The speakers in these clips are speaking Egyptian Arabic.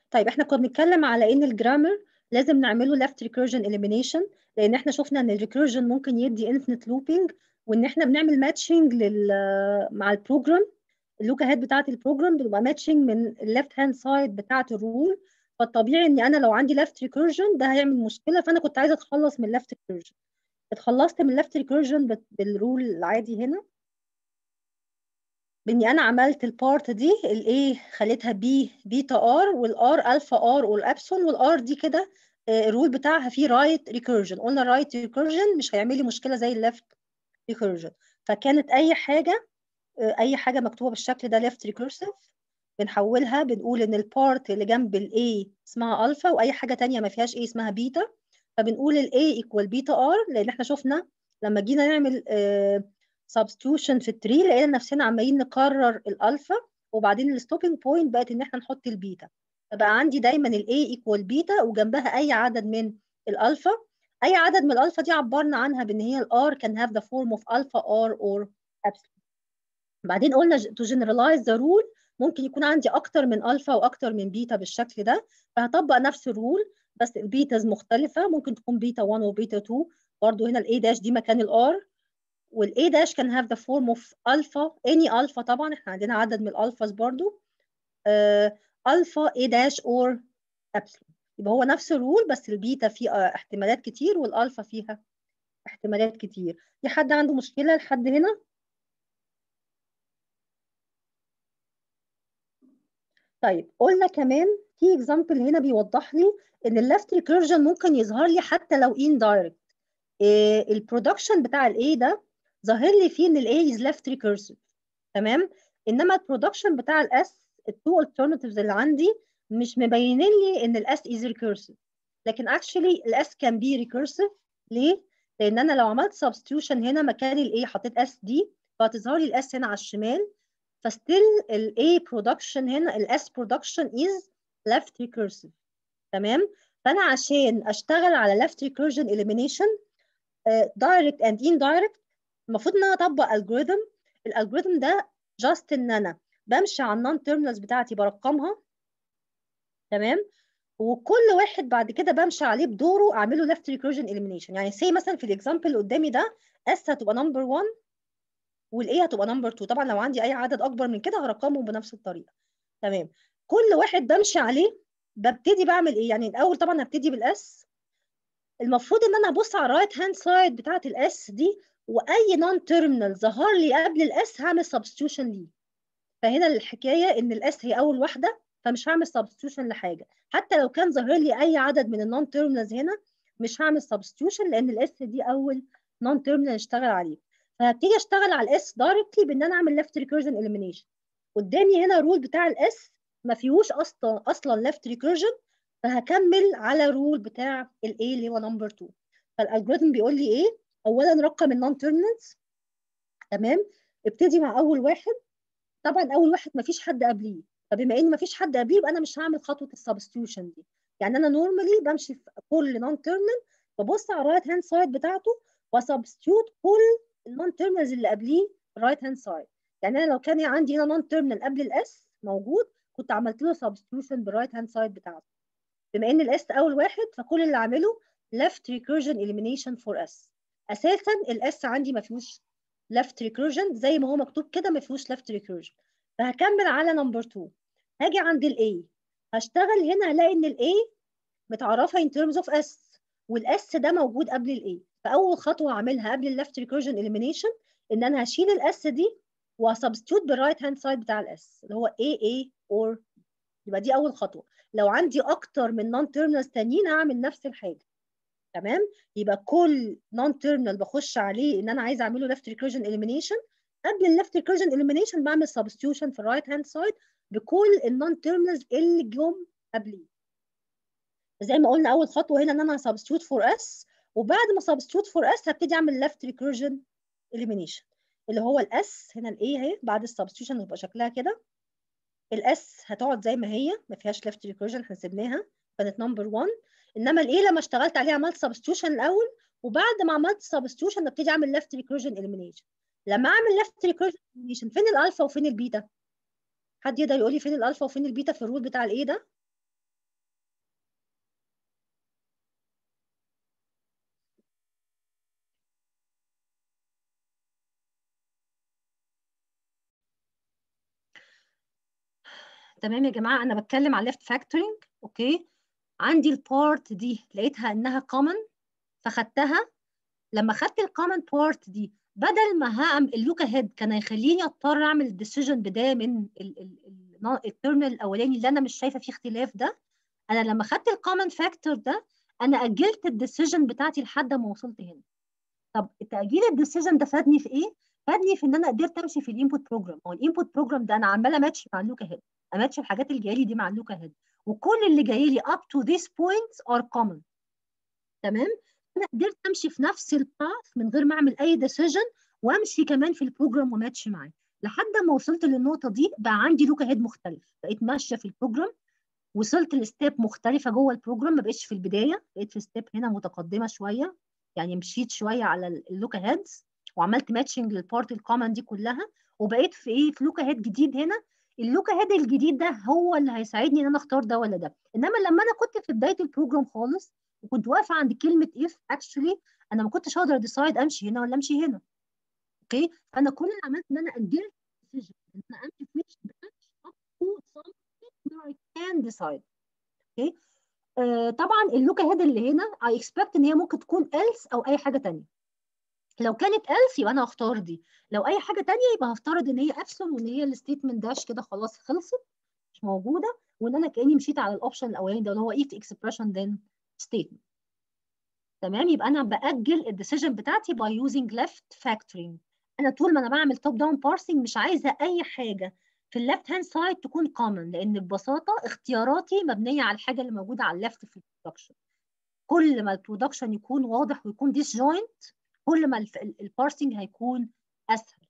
طيب احنا كنا بنتكلم على ان الجرامر لازم نعمله left recursion elimination لان احنا شفنا ان الريكيرجن ممكن يدي infinite looping وان احنا بنعمل ماتشنج لل مع البروجرام اللوك هيد بتاعه البروجرام بتبقى ماتشنج من الليفت هاند سايد بتاعه الرول فالطبيعي ان انا لو عندي left recursion ده هيعمل مشكله فانا كنت عايزه اتخلص من left recursion اتخلصت من left recursion بالرول العادي هنا باني انا عملت البارت دي الايه خليتها بي بيتا ار والار الفا ار والابسون والار دي كده الرول بتاعها فيه رايت ريكيرجن قلنا رايت ريكيرجن مش هيعمل لي مشكله زي الليفت ريكيرجن فكانت اي حاجه اي حاجه مكتوبه بالشكل ده ليفت ريكيرسيف بنحولها بنقول ان البارت اللي جنب الاي اسمها الفا واي حاجه ثانيه ما فيهاش ايه اسمها بيتا فبنقول الاي ايكوال بيتا ار لان احنا شفنا لما جينا نعمل سبستيوشن في التري لقينا نفسنا عمالين نكرر الالفا وبعدين الستوبنج بوينت بقت ان احنا نحط البيتا فبقى عندي دايما الاي ايكوال بيتا وجنبها اي عدد من الالفا اي عدد من الالفا دي عبرنا عنها بان هي الار can have the form of alpha r or epsilon بعدين قلنا to generalize the rule ممكن يكون عندي اكتر من الفا واكتر من بيتا بالشكل ده فهطبق نفس الرول بس البيتاز مختلفه ممكن تكون بيتا 1 وبيتا 2 برضه هنا الاي داش دي مكان الار والاي داش can have the form of alpha any alpha طبعا احنا عندنا عدد من الالفاز برضه الفا اي داش اور ابسلون يبقى هو نفس الرول بس البيتا فيه احتمالات كتير والالفا فيها احتمالات كتير في حد عنده مشكله لحد هنا طيب قلنا كمان في اكزامبل هنا بيوضح لي ان الليفت ريكيرجن ممكن يظهر لي حتى لو اندايركت إيه البرودكشن بتاع الاي ده ظاهر لي فيه ان الاي از ليفت ريكيرسيف تمام انما البرودكشن بتاع الاس التو alternatives اللي عندي مش مبينين لي ان الاس از ريكيرسيف لكن actually الاس كان بي ريكيرسيف ليه؟ لان انا لو عملت substitution هنا مكان الاي حطيت اس دي فهتظهر لي الاس هنا على الشمال فستيل الاي برودكشن هنا الاس برودكشن از left recursive تمام فانا عشان اشتغل على left recursion elimination uh, direct and indirect المفروض ان انا اطبق الجوريثم الالجوريثم ده جاست ان انا بمشي على النون تيرمينالز بتاعتي برقمها تمام وكل واحد بعد كده بمشي عليه بدوره اعمله ليفت ريكيرجن اليمينيشن يعني سي مثلا في الاكزامبل اللي قدامي ده اس هتبقى نمبر 1 والاي هتبقى نمبر 2 طبعا لو عندي اي عدد اكبر من كده هرقمهم بنفس الطريقه تمام كل واحد بمشي عليه ببتدي بعمل ايه يعني الاول طبعا هبتدي بالاس المفروض ان انا ابص على الرايت هاند سايد بتاعه الاس دي واي نون تيرمينال ظهر لي قبل الاس هعمل سبستيوشن ليه فهنا الحكايه ان الاس هي اول واحده فمش هعمل سبستيوشن لحاجه حتى لو كان ظاهر لي اي عدد من النون تيرمينالز هنا مش هعمل سبستيوشن لان الاس دي اول نون تيرمينال اشتغل عليه فهبتدي اشتغل على الاس دايركتلي بان انا اعمل ليفت ريكيرجن اليمينيشن قدامي هنا رول بتاع الاس ما فيهوش اصلا اصلا ليفت ريكيرجن فهكمل على رول بتاع الاي اللي هو نمبر 2 فالالجوريثم بيقول لي ايه اولا رقم النون تيرمينالز تمام ابتدي مع اول واحد طبعا اول واحد ما فيش حد قبليه فبما ان ما فيش حد قبليه يبقى انا مش هعمل خطوه السبستيوشن دي يعني انا نورمالي بمشي في كل نون تيرمينال ببص على الرايت هاند سايد بتاعته وسبستيوت كل النون تيرمينالز اللي قبليه الرايت هاند سايد يعني انا لو كان عندي هنا نون تيرمينال قبل الاس موجود كنت عملت له سبستيوشن بالرايت هاند سايد بتاعته بما ان الاس اول واحد فكل اللي اعمله left recursion elimination for s اساسا الاس عندي ما فيهوش left recursion زي ما هو مكتوب كده ما فيهوش left recursion فهكمل على نمبر 2 هاجي عند الاي هشتغل هنا هلاقي ان الاي متعرفه in terms of s والاس ده موجود قبل الاي فاول خطوه اعملها قبل الليفت recursion elimination ان انا هشيل الاس دي وسبستيوت بالرايت هاند سايد بتاع الاس اللي هو اي اي اور يبقى دي اول خطوه لو عندي اكتر من نون تيرمينالز تانيين هعمل نفس الحاجه تمام يبقى كل نون تيرمينال بخش عليه ان انا عايزه اعمله ليفت ريكيرجن اليمينيشن قبل الليفت ريكيرجن اليمينيشن بعمل سبستيوشن في الرايت هاند سايد بكل النون تيرمينالز اللي جم قبليه زي ما قلنا اول خطوه هنا ان انا سبستيوت فور اس وبعد ما سبستيوت فور اس هبتدي اعمل ليفت ريكيرجن اليمينيشن اللي هو الاس هنا الاي اهي بعد السبستيوشن يبقى شكلها كده الاس هتقعد زي ما هي ما فيهاش ليفت ريكيرجن احنا سيبناها كانت نمبر 1 انما الاي لما اشتغلت عليها عملت سبستيوشن الاول وبعد ما عملت سبستيوشن ابتدي اعمل ليفت ريكيرجن اليمينيشن لما اعمل ليفت ريكيرجن اليمينيشن فين الالفا وفين البيتا حد يقدر يقول لي فين الالفا وفين البيتا في الرول بتاع الاي ده تمام يا جماعه انا بتكلم على ليفت فاكتورنج اوكي عندي البارت دي لقيتها انها كومن فخدتها لما خدت الكومن بارت دي بدل ما هعمل اللوكا هيد كان هيخليني اضطر اعمل الديسيجن بدايه من الترم الاولاني اللي انا مش شايفه فيه اختلاف ده انا لما خدت الكومن فاكتور ده انا اجلت الديسيجن بتاعتي لحد ما وصلت هنا طب تاجيل الديسيجن ده فادني في ايه فادني في ان انا قدرت امشي في الانبوت بروجرام هو الانبوت بروجرام ده انا عماله ماتش مع اللوكا هيد اماتش الحاجات اللي جايه لي دي مع اللوكا هيد وكل اللي جاي لي up to this point are common تمام انا قدرت امشي في نفس الباث من غير ما اعمل اي ديسيجن وامشي كمان في البروجرام وماتش معاه لحد ما وصلت للنقطه دي بقى عندي لوكا هيد مختلف بقيت ماشيه في البروجرام وصلت لستيب مختلفه جوه البروجرام ما بقتش في البدايه بقيت في ستيب هنا متقدمه شويه يعني مشيت شويه على اللوكا هيدز وعملت ماتشنج للبارت الكومن دي كلها وبقيت في ايه في لوكا هيد جديد هنا اللوكا هيد الجديد ده هو اللي هيساعدني ان انا اختار ده ولا ده انما لما انا كنت في بدايه البروجرام خالص وكنت واقفه عند كلمه if actually انا ما كنتش هقدر ديسايد امشي هنا ولا امشي هنا اوكي فانا كل اللي عملت ان انا اجلت decision ان انا امشي في which branch up to something where I can decide اوكي آه طبعا اللوكا هيد اللي هنا I expect ان هي ممكن تكون else او اي حاجه ثانيه لو كانت else يبقى انا هختار دي لو اي حاجه ثانيه يبقى هفترض ان هي ابسون وان هي الستيتمنت داش كده خلاص خلصت مش موجوده وان انا كاني مشيت على الاوبشن الاولاني ده اللي هو if expression then statement تمام يبقى انا باجل الديسيجن بتاعتي by using left factoring انا طول ما انا بعمل توب داون بارسنج مش عايزه اي حاجه في الليفت هاند سايد تكون كومن لان ببساطه اختياراتي مبنيه على الحاجه اللي موجوده على الليفت في البرودكشن كل ما البرودكشن يكون واضح ويكون ديس جوينت كل ما البارسنج هيكون اسهل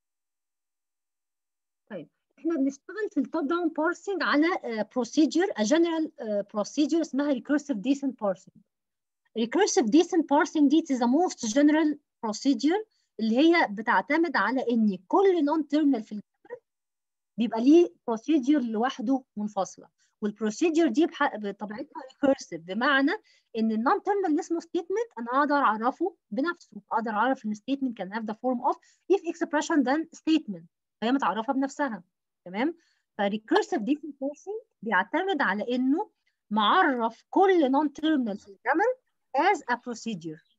طيب احنا بنشتغل في التوب داون بارسنج على بروسيجر جنرال بروسيجر اسمها recursive decent parsing recursive decent parsing دي is the most general procedure اللي هي بتعتمد على ان كل نون تيرمينال في الجبر بيبقى ليه بروسيجر لوحده منفصله والبروسيجر دي بطبيعتها ريكيرسيف بمعنى ان النون تيرمينال اللي اسمه ستيتمنت انا اقدر اعرفه بنفسه اقدر اعرف ان ستيتمنت كان هاف ذا فورم اوف if expression then statement فهي متعرفه بنفسها تمام فريكيرسيف ديكومبوزيشن بيعتمد على انه معرف كل نون تيرمينال في الجمل as a procedure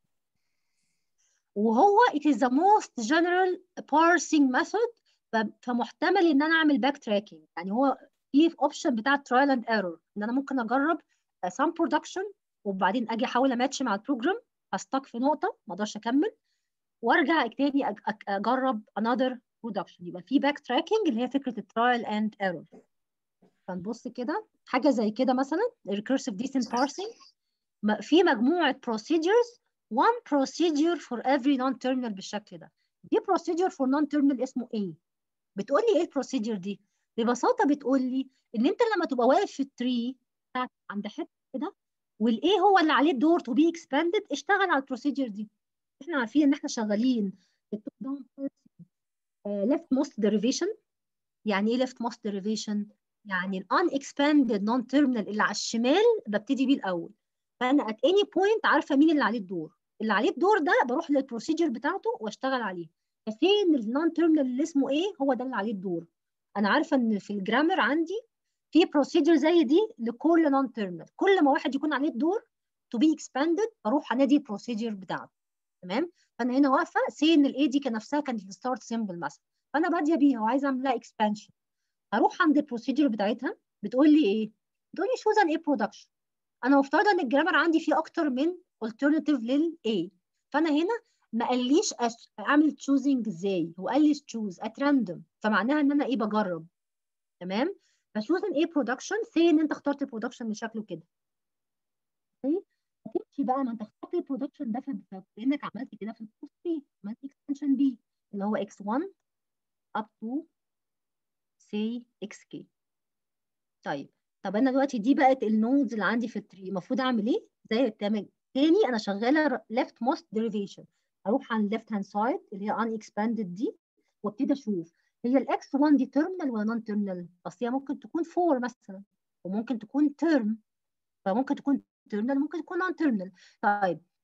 وهو it is the most general parsing method فمحتمل ان انا اعمل باك تراكنج يعني هو في اوبشن بتاع ترايل اند ايرور ان انا ممكن اجرب سام برودكشن وبعدين اجي احاول اماتش مع البروجرام استك في نقطه ما اقدرش اكمل وارجع تاني اجرب another برودكشن يبقى في باك تراكنج اللي هي فكره الترايل اند ايرور فنبص كده حاجه زي كده مثلا recursive decent parsing في مجموعه procedures one procedure for every non-terminal بالشكل ده دي procedure for non-terminal اسمه A بتقول لي ايه البروسيجر دي ببساطه بتقول لي ان انت لما تبقى واقف في التري بتاعك عند حته كده والايه هو اللي عليه الدور تو بي اكسباندد اشتغل على البروسيجر دي احنا عارفين ان احنا شغالين في التوب داون ليفت موست ديريفيشن يعني ايه ليفت موست ديريفيشن يعني الان اكسباندد نون تيرمينال اللي على الشمال ببتدي بيه الاول فانا ات اني بوينت عارفه مين اللي عليه الدور اللي عليه الدور ده بروح للبروسيجر بتاعته واشتغل عليه فين النون تيرمينال اللي اسمه ايه هو ده اللي عليه الدور انا عارفه ان في الجرامر عندي في بروسيجر زي دي لكل نون تيرمينال كل ما واحد يكون عليه الدور تو بي اكسباندد اروح انادي البروسيجر بتاعته تمام فانا هنا واقفه سي ان الاي دي كان نفسها كانت الستارت سيمبل مثلا فانا باديه بيها وعايزه اعمل لها اكسبانشن هروح عند البروسيجر بتاعتها بتقول لي ايه بتقول لي شوز ان ايه برودكشن انا مفترضه ان الجرامر عندي فيه اكتر من alternative للاي فانا هنا ما قاليش أش... اعمل تشوزنج ازاي هو قال لي تشوز ات راندوم فمعناها ان انا ايه بجرب تمام فشوز ان ايه برودكشن سي ان انت اخترت البرودكشن اللي شكله كده هتمشي بقى ما انت اخترت البرودكشن ده فكانك عملت كده في البوست بي عملت اكستنشن بي اللي هو x1 up to say xk طيب طب انا دلوقتي دي بقت النودز اللي عندي في التري المفروض اعمل ايه زي تاني انا شغاله left most derivation اروح على الليفت هاند سايد اللي هي ان اكسباندد دي وابتدي اشوف هي الاكس 1 دي تيرمينال ولا نون تيرمينال اصل هي ممكن تكون 4 مثلا وممكن تكون تيرم فممكن تكون تيرمينال ممكن تكون نون تيرمينال طيب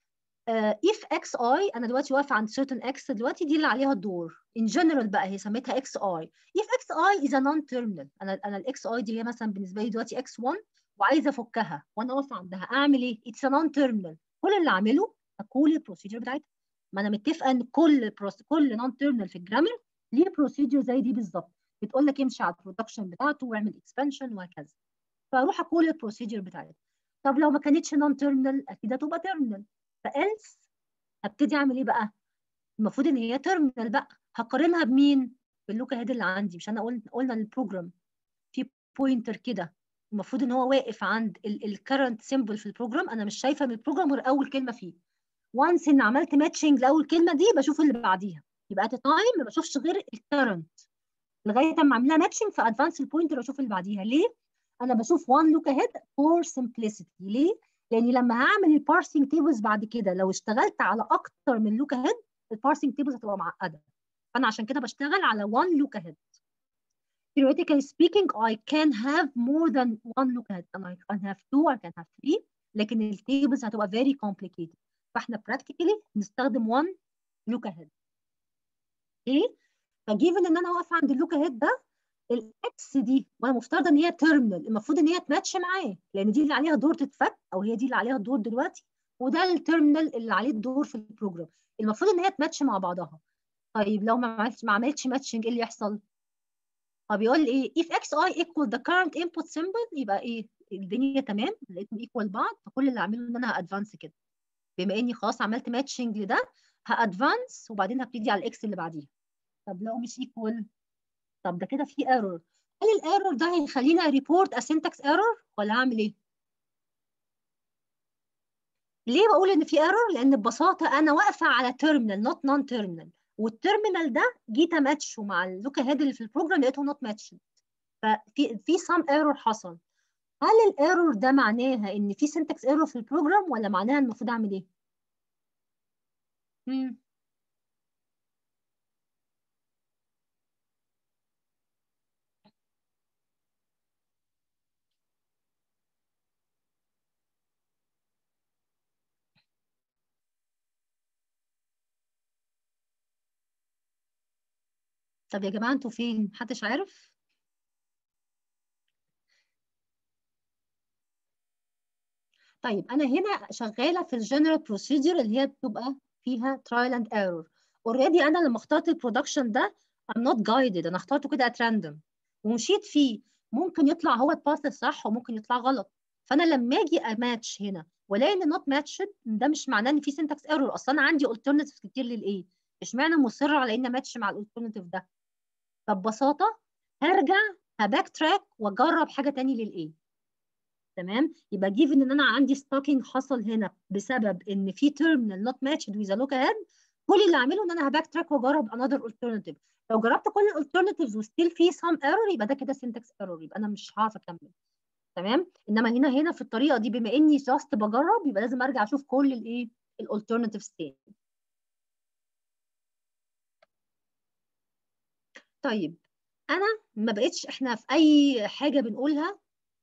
uh, if xi انا دلوقتي واقفه عند certain x دلوقتي دي اللي عليها الدور in general بقى هي سميتها xi if xi is a non-terminal انا انا ال xi دي هي مثلا بالنسبه لي دلوقتي x1 وعايزه افكها وانا واقفه عندها اعمل ايه؟ it's a non-terminal كل اللي اعمله اقول البروسيجر بتاعتها ما انا متفقه ان كل بروس... كل نون تيرمينال في الجرامر ليه بروسيجر زي دي بالظبط بتقول لك امشي على البرودكشن بتاعته واعمل اكسبانشن وهكذا فاروح اقول البروسيجر بتاعتها طب لو ما كانتش نون تيرمينال اكيد هتبقى تيرمينال فالس هبتدي اعمل ايه بقى؟ المفروض ان هي تيرمينال بقى هقارنها بمين؟ باللوكا هيد اللي عندي مش انا قلنا قلنا البروجرام في بوينتر كده المفروض ان هو واقف عند الكرنت سيمبل في البروجرام انا مش شايفه من البروجرام غير اول كلمه فيه وانس ان عملت ماتشنج لاول كلمه دي بشوف اللي بعديها يبقى ات تايم ما بشوفش غير الكرنت لغايه اما اعملها ماتشنج في ادفانس البوينتر اشوف اللي بعديها ليه؟ انا بشوف وان لوك اهيد فور سمبلسيتي ليه؟ لاني لما هعمل البارسنج تيبلز بعد كده لو اشتغلت على اكتر من لوك اهيد البارسنج تيبلز هتبقى معقده فانا عشان كده بشتغل على وان لوك اهيد theoretically speaking I can have more than one look ahead and I can have two I can have three لكن التيبلز هتبقى very complicated فاحنا practically نستخدم one look ahead ايه فجيفن ان انا واقفه عند اللوك اهيد ده الاكس دي وانا مفترضه ان هي تيرمينال المفروض ان هي تماتش معاه لان دي اللي عليها دور تتفك او هي دي اللي عليها الدور دلوقتي وده التيرمينال اللي عليه الدور في البروجرام المفروض ان هي تماتش مع بعضها طيب لو ما عملتش ما عملتش ماتشنج ايه اللي يحصل؟ فبيقول لي ايه if xi equal the current input symbol يبقى ايه الدنيا تمام لقيتهم equal بعض فكل اللي اعمله ان انا هادفانس كده بما اني خلاص عملت ماتشنج لده هادفانس وبعدين هبتدي على الاكس اللي بعديها طب لو مش equal طب ده كده في ايرور هل الايرور ده هيخليني ريبورت اسyntax ايرور ولا هعمل ايه؟ ليه بقول ان في ايرور؟ لان ببساطه انا واقفه على تيرمينال نوت نون تيرمينال والتيرمينال ده جيت اماتشه مع اللوك هيد اللي في البروجرام لقيته نوت ماتش ففي في سام ايرور حصل هل الايرور ده معناها ان في سنتكس ايرور في البروجرام ولا معناها المفروض اعمل ايه؟ مم. طب يا جماعه انتوا فين؟ محدش عارف؟ طيب انا هنا شغاله في الجنرال بروسيدور اللي هي بتبقى فيها ترايل اند ايرور اوريدي انا لما اخترت البرودكشن ده I'm not guided انا اخترته كده at random ومشيت فيه ممكن يطلع هو الباث الصح وممكن يطلع غلط فانا لما اجي اماتش هنا والاقي ان نوت ماتشد ده مش معناه ان في سنتكس ايرور اصلا انا عندي alternatives كتير للايه اشمعنى مصره على ان اماتش مع الالترناتيف ده فببساطه هرجع هباك تراك واجرب حاجه تاني للايه تمام يبقى جيفن ان انا عندي ستوكينج حصل هنا بسبب ان في تيرمينال نوت ماتشد ويز لوك اهيد كل اللي اعمله ان انا هباك تراك واجرب انذر الترناتيف لو جربت كل الالترناتيفز وستيل في سام ايرور يبقى ده كده سنتكس ايرور يبقى انا مش هعرف اكمل تمام انما هنا هنا في الطريقه دي بما اني جاست بجرب يبقى لازم ارجع اشوف كل الايه الالترناتيفز تاني طيب انا ما بقتش احنا في اي حاجه بنقولها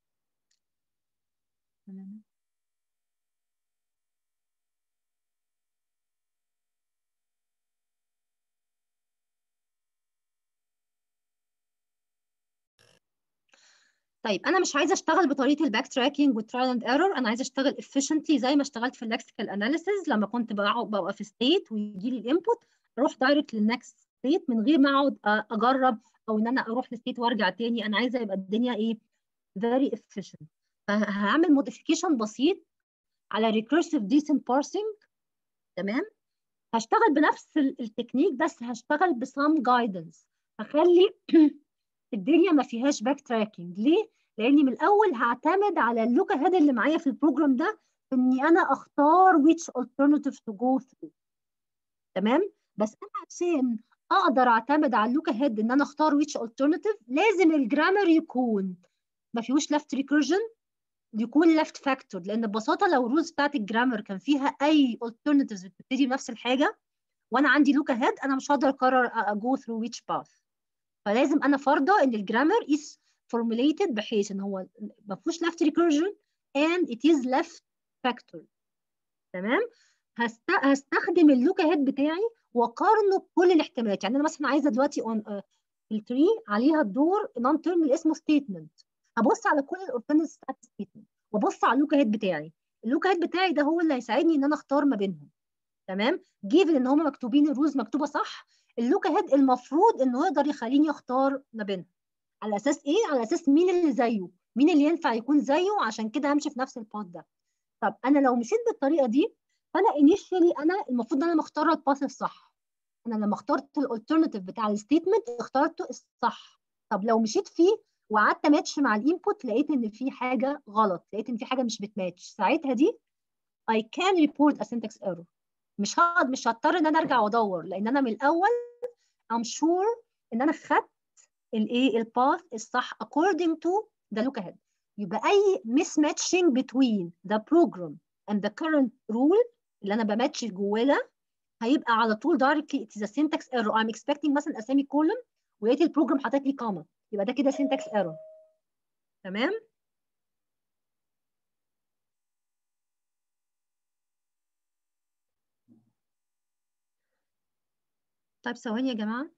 طيب انا مش عايزه اشتغل بطريقه الباك تراكنج والترايل اند ايرور انا عايزه اشتغل efficiently زي ما اشتغلت في اللكسيكال اناليسيز لما كنت ببقى في ستيت ويجي لي الانبوت اروح دايركت للنكست ستيت من غير ما اقعد اجرب او ان انا اروح لستيت وارجع تاني انا عايزه يبقى الدنيا ايه very efficient فهعمل موديفيكيشن بسيط على recursive decent parsing تمام هشتغل بنفس التكنيك بس هشتغل بسام جايدنس هخلي الدنيا ما فيهاش باك تراكنج ليه؟ لاني من الاول هعتمد على اللوك هيد اللي معايا في البروجرام ده اني انا اختار which alternative to go through تمام؟ بس انا عشان اقدر اعتمد على اللوك هيد ان انا اختار which alternative لازم الجرامر يكون ما فيهوش left recursion يكون left factor لان ببساطه لو الرولز بتاعت الجرامر كان فيها اي alternatives بتبتدي بنفس الحاجه وانا عندي لوك هيد انا مش هقدر اقرر go through which path فلازم انا فرضه ان الجرامر is formulated بحيث ان هو ما فيهوش left recursion and it is left factor تمام هست... هستخدم اللوك هيد بتاعي واقارنه بكل الاحتمالات يعني انا مثلا عايزه دلوقتي اون التري عليها الدور نون تيرم اللي اسمه ستيتمنت هبص على كل الاورتنس بتاعت الستيتمنت وابص على اللوك هيد بتاعي اللوك هيد بتاعي ده هو اللي هيساعدني ان انا اختار ما بينهم تمام جيفن ان هم مكتوبين الرولز مكتوبه صح اللوك هيد المفروض انه يقدر يخليني اختار ما بينهم على اساس ايه على اساس مين اللي زيه مين اللي ينفع يكون زيه عشان كده همشي في نفس الباث ده طب انا لو مشيت بالطريقه دي فانا انيشيالي انا المفروض ان انا مختاره الباث الصح انا لما اخترت الالترناتيف بتاع الستيتمنت اخترته الصح طب لو مشيت فيه وقعدت ماتش مع الانبوت لقيت ان في حاجه غلط لقيت ان في حاجه مش بتماتش ساعتها دي I can report a syntax error مش هقعد مش هضطر ان انا ارجع وادور لان انا من الاول I'm sure ان انا خدت الايه الباث الصح according to the look ahead يبقى اي mismatching between the program and the current rule اللي انا بماتش جواه ده هيبقى على طول directly it is a syntax error I'm expecting مثلا اسامي كولوم ولقيت البروجرام حاطط لي كوما يبقى ده كده syntax error تمام طيب ثواني يا جماعه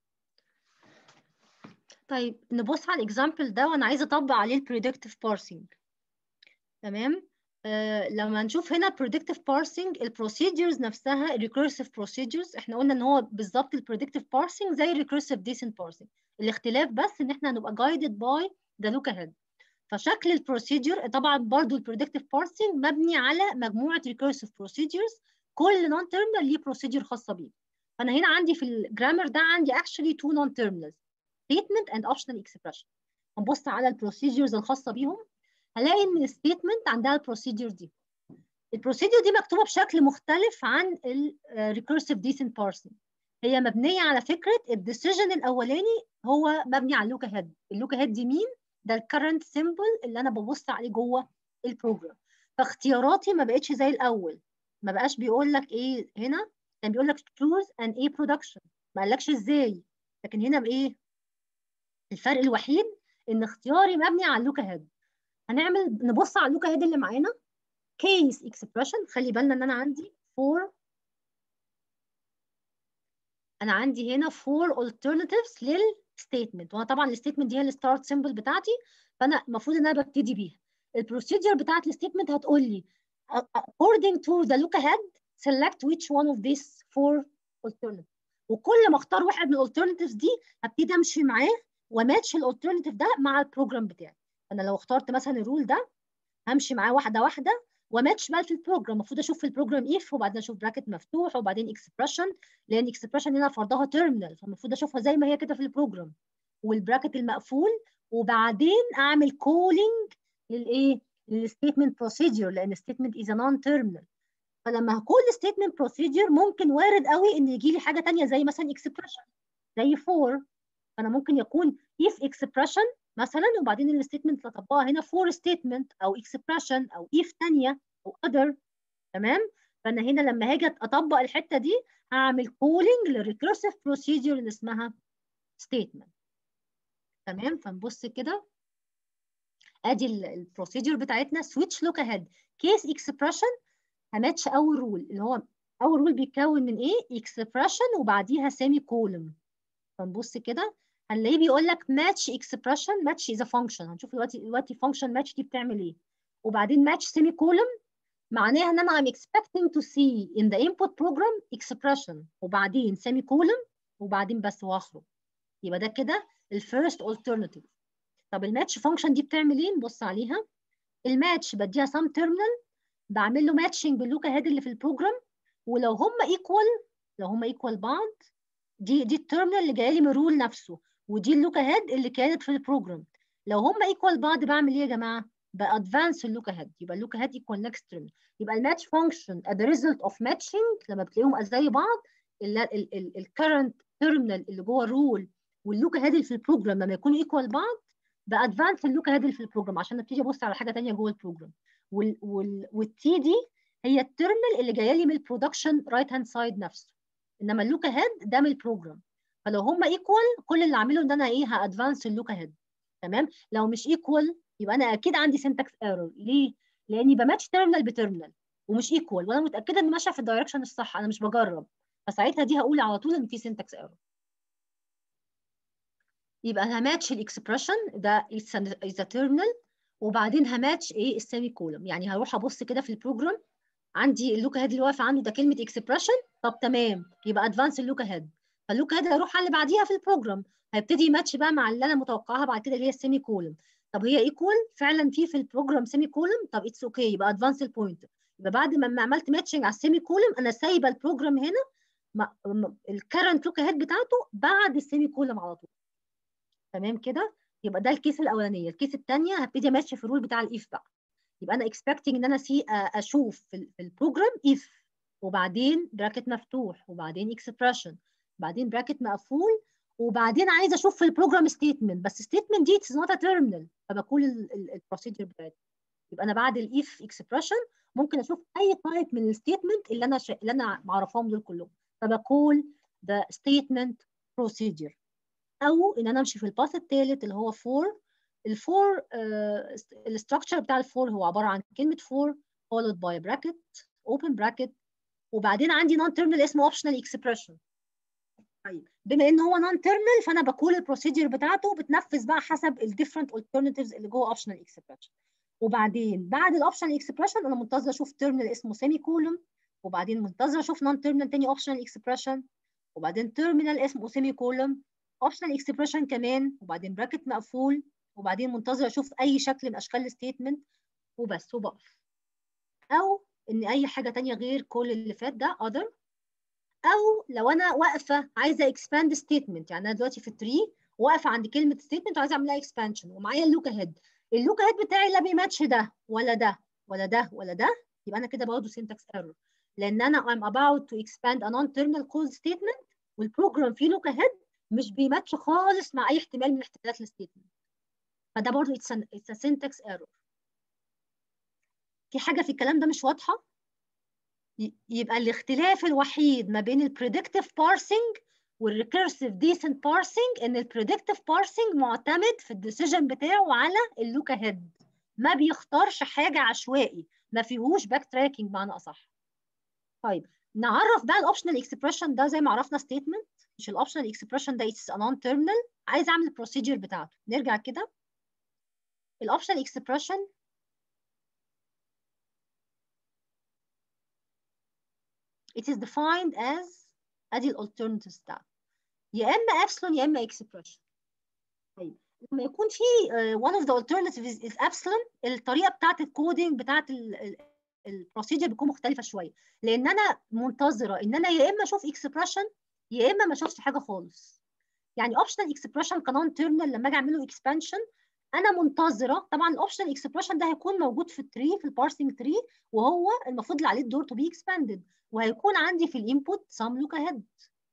طيب نبص على الاكزامبل ده وانا عايزه اطبق عليه البريدكتيف بارسينج تمام آه لما نشوف هنا predictive parsing البروسيدجرز نفسها recursive procedures احنا قلنا ان هو بالظبط البريدكتيف parsing زي recursive decent parsing الاختلاف بس ان احنا هنبقى guided by the look ahead فشكل البروسيدجر طبعا برضو البريدكتيف parsing مبني على مجموعه recursive procedures كل non terminal ليه procedure خاصه بيه فانا هنا عندي في الجرامر ده عندي actually two non terminals statement and optional expression هنبص على البروسيدجرز الخاصه بيهم هلاقي ان الستيتمنت عندها البروسيدجر دي البروسيدجر دي مكتوبه بشكل مختلف عن الريكورسيف ديسنت بارسنج هي مبنيه على فكره الديسيجن الاولاني هو مبني على اللوكا هيد اللوكا هيد دي مين ده الكرنت سيمبل اللي انا ببص عليه جوه البروجرام فاختياراتي ما بقتش زي الاول ما بقاش بيقول لك ايه هنا كان بيقول لك choose an A production ما قالكش ازاي لكن هنا بايه الفرق الوحيد ان اختياري مبني على اللوكا هيد هنعمل نبص على اللوكا هيد اللي معانا كيس اكسبريشن خلي بالنا ان انا عندي فور انا عندي هنا فور alternatives للستيتمنت وانا طبعا الستيتمنت دي هي الستارت سيمبل بتاعتي فانا المفروض ان انا ببتدي بيها البروسيجر بتاعت الستيتمنت هتقول لي according to the look ahead select which one of these four alternatives وكل ما اختار واحد من الالترناتيفز دي هبتدي امشي معاه وماتش الالترناتيف ده مع البروجرام بتاعي انا لو اخترت مثلا الرول ده همشي معاه واحده واحده وماتش بقى في البروجرام المفروض اشوف في البروجرام اف وبعدين اشوف براكت مفتوح وبعدين اكسبريشن لان اكسبريشن هنا فرضها تيرمينال فالمفروض اشوفها زي ما هي كده في البروجرام والبراكت المقفول وبعدين اعمل كولينج للايه للستيتمنت بروسيجر لان الستيتمنت از نون تيرمينال فلما هكون ستيتمنت بروسيجر ممكن وارد قوي ان يجي لي حاجه ثانيه زي مثلا اكسبريشن زي فور فانا ممكن يكون if expression مثلا وبعدين الستيتمنت اللي اطبقها هنا for statement او expression او if ثانيه او other تمام فانا هنا لما هاجي اطبق الحته دي هعمل calling للريكورسيف بروسيجر اللي اسمها statement تمام فنبص كده ادي البروسيجر بتاعتنا switch look ahead case expression هماتش اول رول اللي هو اول رول بيتكون من ايه expression وبعديها سيمي كولوم فنبص كده هنلاقيه بيقول لك match expression match is a function هنشوف دلوقتي دلوقتي function match دي بتعمل ايه وبعدين match semi column معناها ان انا I'm expecting to see in the input program expression وبعدين semi column وبعدين بس واخرج يبقى ده كده الفيرست alternative طب الماتش فانكشن دي بتعمل ايه نبص عليها الماتش بديها سم تيرمينال بعمل له ماتشنج باللوكا هيد اللي في البروجرام ولو هم ايكوال لو هم ايكوال بعض دي دي التيرمينال اللي جايه لي من الرول نفسه ودي اللوكا هيد اللي كانت في البروجرام لو هم ايكوال بعض بعمل ايه يا جماعه بادفانس اللوكا هيد يبقى اللوكا هيد ايكوال نكست تيرمينال يبقى الماتش فانكشن at the result of matching لما بتلاقيهم زي بعض الكرنت تيرمينال اللي جوه الرول واللوكا هيد اللي في البروجرام لما يكونوا ايكوال بعض بادفانس اللوكا هيد اللي في البروجرام عشان ابتدي ابص على حاجه ثانيه جوه البروجرام وال وال والتي دي هي التيرمينال اللي جايه لي من البرودكشن رايت هاند سايد نفسه انما اللوكا هيد ده من البروجرام فلو هم ايكوال كل اللي اعمله ان انا ايه هادفانس اللوكا هيد تمام لو مش ايكوال يبقى انا اكيد عندي سنتكس ايرور ليه لاني بماتش تيرمينال بتيرمينال ومش ايكوال وانا متاكده ان ماشيه في الدايركشن الصح انا مش بجرب فساعتها دي هقول على طول ان في سنتكس ايرور يبقى انا هماتش الاكسبريشن ده از تيرمينال وبعدين هماتش ايه السيمي كولوم يعني هروح ابص كده في البروجرام عندي اللوكا هيد اللي واقف عنده ده كلمه اكسبريشن طب تمام يبقى ادفانس اللوكا هيد فاللوكا هيد هيروح على اللي بعديها في البروجرام هيبتدي يماتش بقى مع اللي انا متوقعها بعد كده اللي هي السيمي كولوم طب هي ايكوال فعلا في في البروجرام سيمي كولوم طب اتس اوكي okay. يبقى ادفانس البوينت يبقى بعد ما عملت ماتشنج على السيمي كولوم انا سايبه البروجرام هنا الكرنت لوكا هيد بتاعته بعد السيمي كولوم على طول تمام كده يبقى ده الكيس الاولانيه الكيس الثانيه هبتدي امشي في الرول بتاع الايف بقى يبقى انا اكسبكتنج ان انا سي اشوف في البروجرام ايف وبعدين براكت مفتوح وبعدين اكسبريشن بعدين براكت مقفول وبعدين عايزه اشوف في البروجرام ستيتمنت بس ستيتمنت دي اتس نوت ا تيرمينال فبقول البروسيجر بتاعتي يبقى انا بعد الايف اكسبريشن ممكن اشوف اي تايب من الستيتمنت اللي انا ش... اللي انا معرفاهم دول كلهم فبقول the statement procedure او ان انا امشي في الباث الثالث اللي هو for الفور الاستراكشر بتاع الفور هو عباره عن كلمه for followed by bracket open bracket وبعدين عندي non terminal اسمه optional expression طيب بما ان هو non terminal فانا بقول البروسيدور بتاعته بتنفذ بقى حسب الديفرنت alternatives اللي جوه optional expression وبعدين بعد الاوبشنال اكسبريشن انا منتظره اشوف تيرمينال اسمه سيمي كولوم وبعدين منتظره اشوف نون تيرمينال تاني اوبشنال اكسبريشن وبعدين تيرمينال اسمه سيمي كولوم اوبشنال اكسبريشن كمان وبعدين براكت مقفول وبعدين منتظره اشوف اي شكل من اشكال الستيتمنت وبس وبقف او ان اي حاجه تانية غير كل اللي فات ده other او لو انا واقفه عايزه اكسباند ستيتمنت يعني انا دلوقتي في التري واقفه عند كلمه ستيتمنت وعايزه اعمل لها اكسبانشن ومعايا اللوكا هيد اللوكا هيد بتاعي لا بيماتش ده ولا ده ولا ده ولا ده يبقى انا كده برضه syntax error لان انا I'm about to expand a non-terminal call statement والبروجرام فيه لوكا هيد مش بيماتش خالص مع اي احتمال من احتمالات الستيتمنت فده برضه it's, an, it's a syntax error في حاجه في الكلام ده مش واضحه يبقى الاختلاف الوحيد ما بين البريدكتيف بارسنج والريكيرسيف ديسنت بارسنج ان البريدكتيف بارسنج معتمد في الديسيجن بتاعه على اللوكا هيد ما بيختارش حاجه عشوائي ما فيهوش باك تراكنج بمعنى اصح طيب نعرف بقى الاوبشنال اكسبريشن ده زي ما عرفنا ستيتمنت مش الاوبشنال اكسبريشن ده اتس نون تيرمينال عايز اعمل البروسيجر بتاعته نرجع كده الاوبشنال اكسبريشن it is defined as ادي الالترناتيفز بتاعته يا اما ابسلون يا اما اكسبريشن طيب لما يكون في uh, one of the alternatives is epsilon الطريقه بتاعت الكودينج بتاعت البروسيجر بتكون مختلفه شويه لان انا منتظره ان انا يا اما اشوف اكسبريشن يا اما ما اشوفش حاجه خالص يعني اوبشنال اكسبريشن كنون تيرمينال لما اجي اعمل له اكسبانشن انا منتظره طبعا الاوبشنال اكسبريشن ده هيكون موجود في التري في البارسنج تري وهو المفروض اللي عليه الدور تو بي اكسباندد وهيكون عندي في الانبوت سام لوكا هيد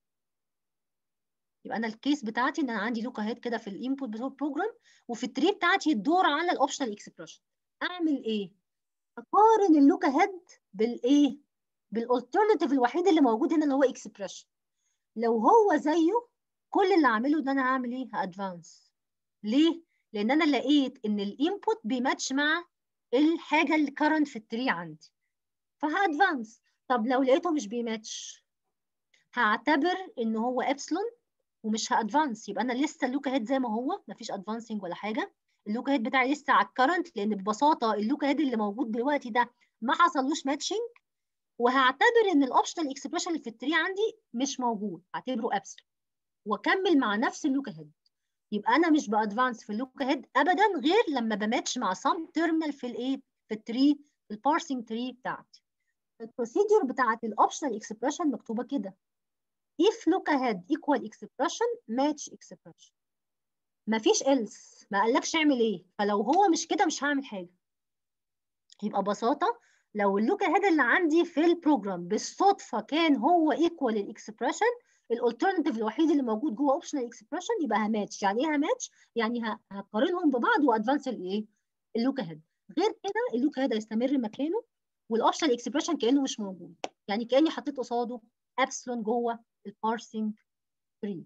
يبقى انا الكيس بتاعتي ان انا عندي لوكا هيد كده في الانبوت بتاع البروجرام وفي التري بتاعتي الدور على الاوبشنال اكسبريشن اعمل ايه اقارن اللوكا هيد بالايه بالالترناتيف الوحيد اللي موجود هنا اللي هو اكسبريشن لو هو زيه كل اللي اعمله ان انا هعمل ايه هادفانس ليه لان انا لقيت ان الانبوت بيماتش مع الحاجه اللي كرنت في التري عندي فهادفانس طب لو لقيته مش بيماتش هعتبر ان هو ابسلون ومش هادفانس يبقى انا لسه اللوكا هيد زي ما هو مفيش ادفانسنج ولا حاجه اللوكا هيد بتاعي لسه على الكرنت لان ببساطه اللوكا هيد اللي موجود دلوقتي ده ما حصلوش ماتشنج وهعتبر ان الاوبشنال اكسبريشن اللي في التري عندي مش موجود هعتبره ابسلون واكمل مع نفس اللوكا هيد يبقى انا مش بادفانس في اللوكا هيد ابدا غير لما بماتش مع سام تيرمينال في الايه في التري البارسنج تري بتاعتي البروسيدور بتاعت الاوبشنال اكسبريشن مكتوبه كده if look ahead equal expression match expression مفيش else ما قالكش اعمل ايه فلو هو مش كده مش هعمل حاجه يبقى ببساطه لو اللوك اهيد اللي عندي في البروجرام بالصدفه كان هو ايكوال الاكسبريشن الالترناتيف الوحيد اللي موجود جوه اوبشنال اكسبريشن يبقى هماتش يعني ايه هماتش يعني هقارنهم ببعض وادفانس الايه اللوك اهيد غير كده اللوك اهيد هيستمر مكانه والاوبشنال اكسبريشن كانه مش موجود يعني كاني حطيت قصاده ابسلون جوه البارسنج تري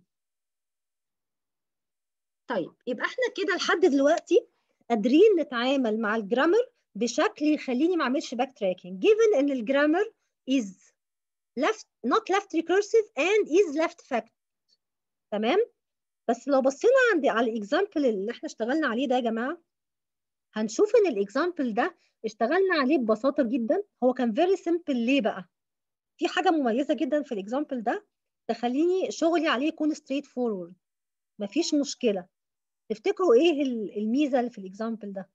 طيب يبقى احنا كده لحد دلوقتي قادرين نتعامل مع الجرامر بشكل يخليني ما اعملش باك تراكنج given ان الجرامر is left not left recursive and is left factor تمام بس لو بصينا عند على الاكزامبل اللي احنا اشتغلنا عليه ده يا جماعه هنشوف ان الاكزامبل ده اشتغلنا عليه ببساطه جدا هو كان فيري سيمبل ليه بقى في حاجه مميزه جدا في الاكزامبل ده تخليني شغلي عليه يكون ستريت فورورد مفيش مشكله تفتكروا ايه الميزه اللي في الاكزامبل ده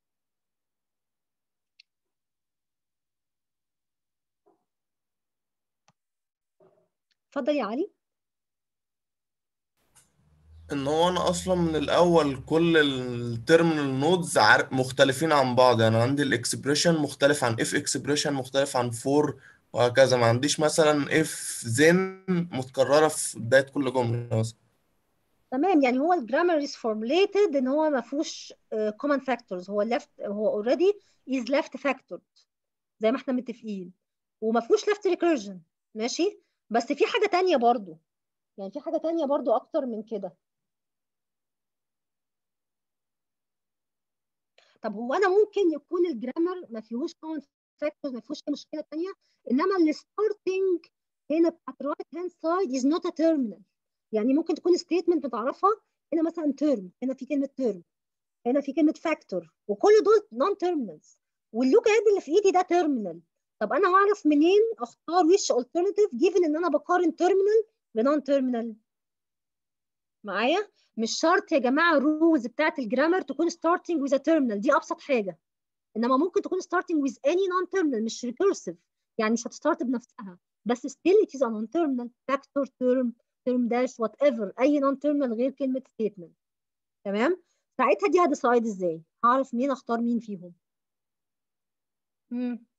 اتفضل يا علي ان هو انا اصلا من الاول كل التيرمينال نودز مختلفين عن بعض يعني عندي الاكسبريشن مختلف عن اف اكسبريشن مختلف عن فور وهكذا ما عنديش مثلا اف زين متكرره في بدايه كل جمله مثلا تمام يعني هو الجرامر is formulated ان هو ما فيهوش common factors هو left هو already is left factored زي ما احنا متفقين وما فيهوش left recursion ماشي بس في حاجه تانية برضو يعني في حاجه تانية برضو اكتر من كده طب هو انا ممكن يكون الجرامر ما فيهوش common factors ما فيهوش اي مشكله ثانيه انما الستارتنج هنا بتاعت الرايت هاند سايد از نوت ا تيرمينال يعني ممكن تكون ستيتمنت بتعرفها هنا مثلا تيرم هنا في كلمه تيرم هنا في كلمه فاكتور وكل دول نون تيرمينالز واللوك هيد اللي في ايدي ده تيرمينال طب انا هعرف منين اختار ويش الترناتيف جيفن ان انا بقارن تيرمينال بنون تيرمينال معايا مش شرط يا جماعه الرولز بتاعت الجرامر تكون ستارتنج ويز تيرمينال دي ابسط حاجه انما ممكن تكون starting with any non-terminal مش recursive يعني مش هتستارت بنفسها بس still it is a non-terminal factor term term dash whatever اي non-terminal غير كلمه statement تمام ساعتها دي هديسايد ازاي هعرف مين اختار مين فيهم مم.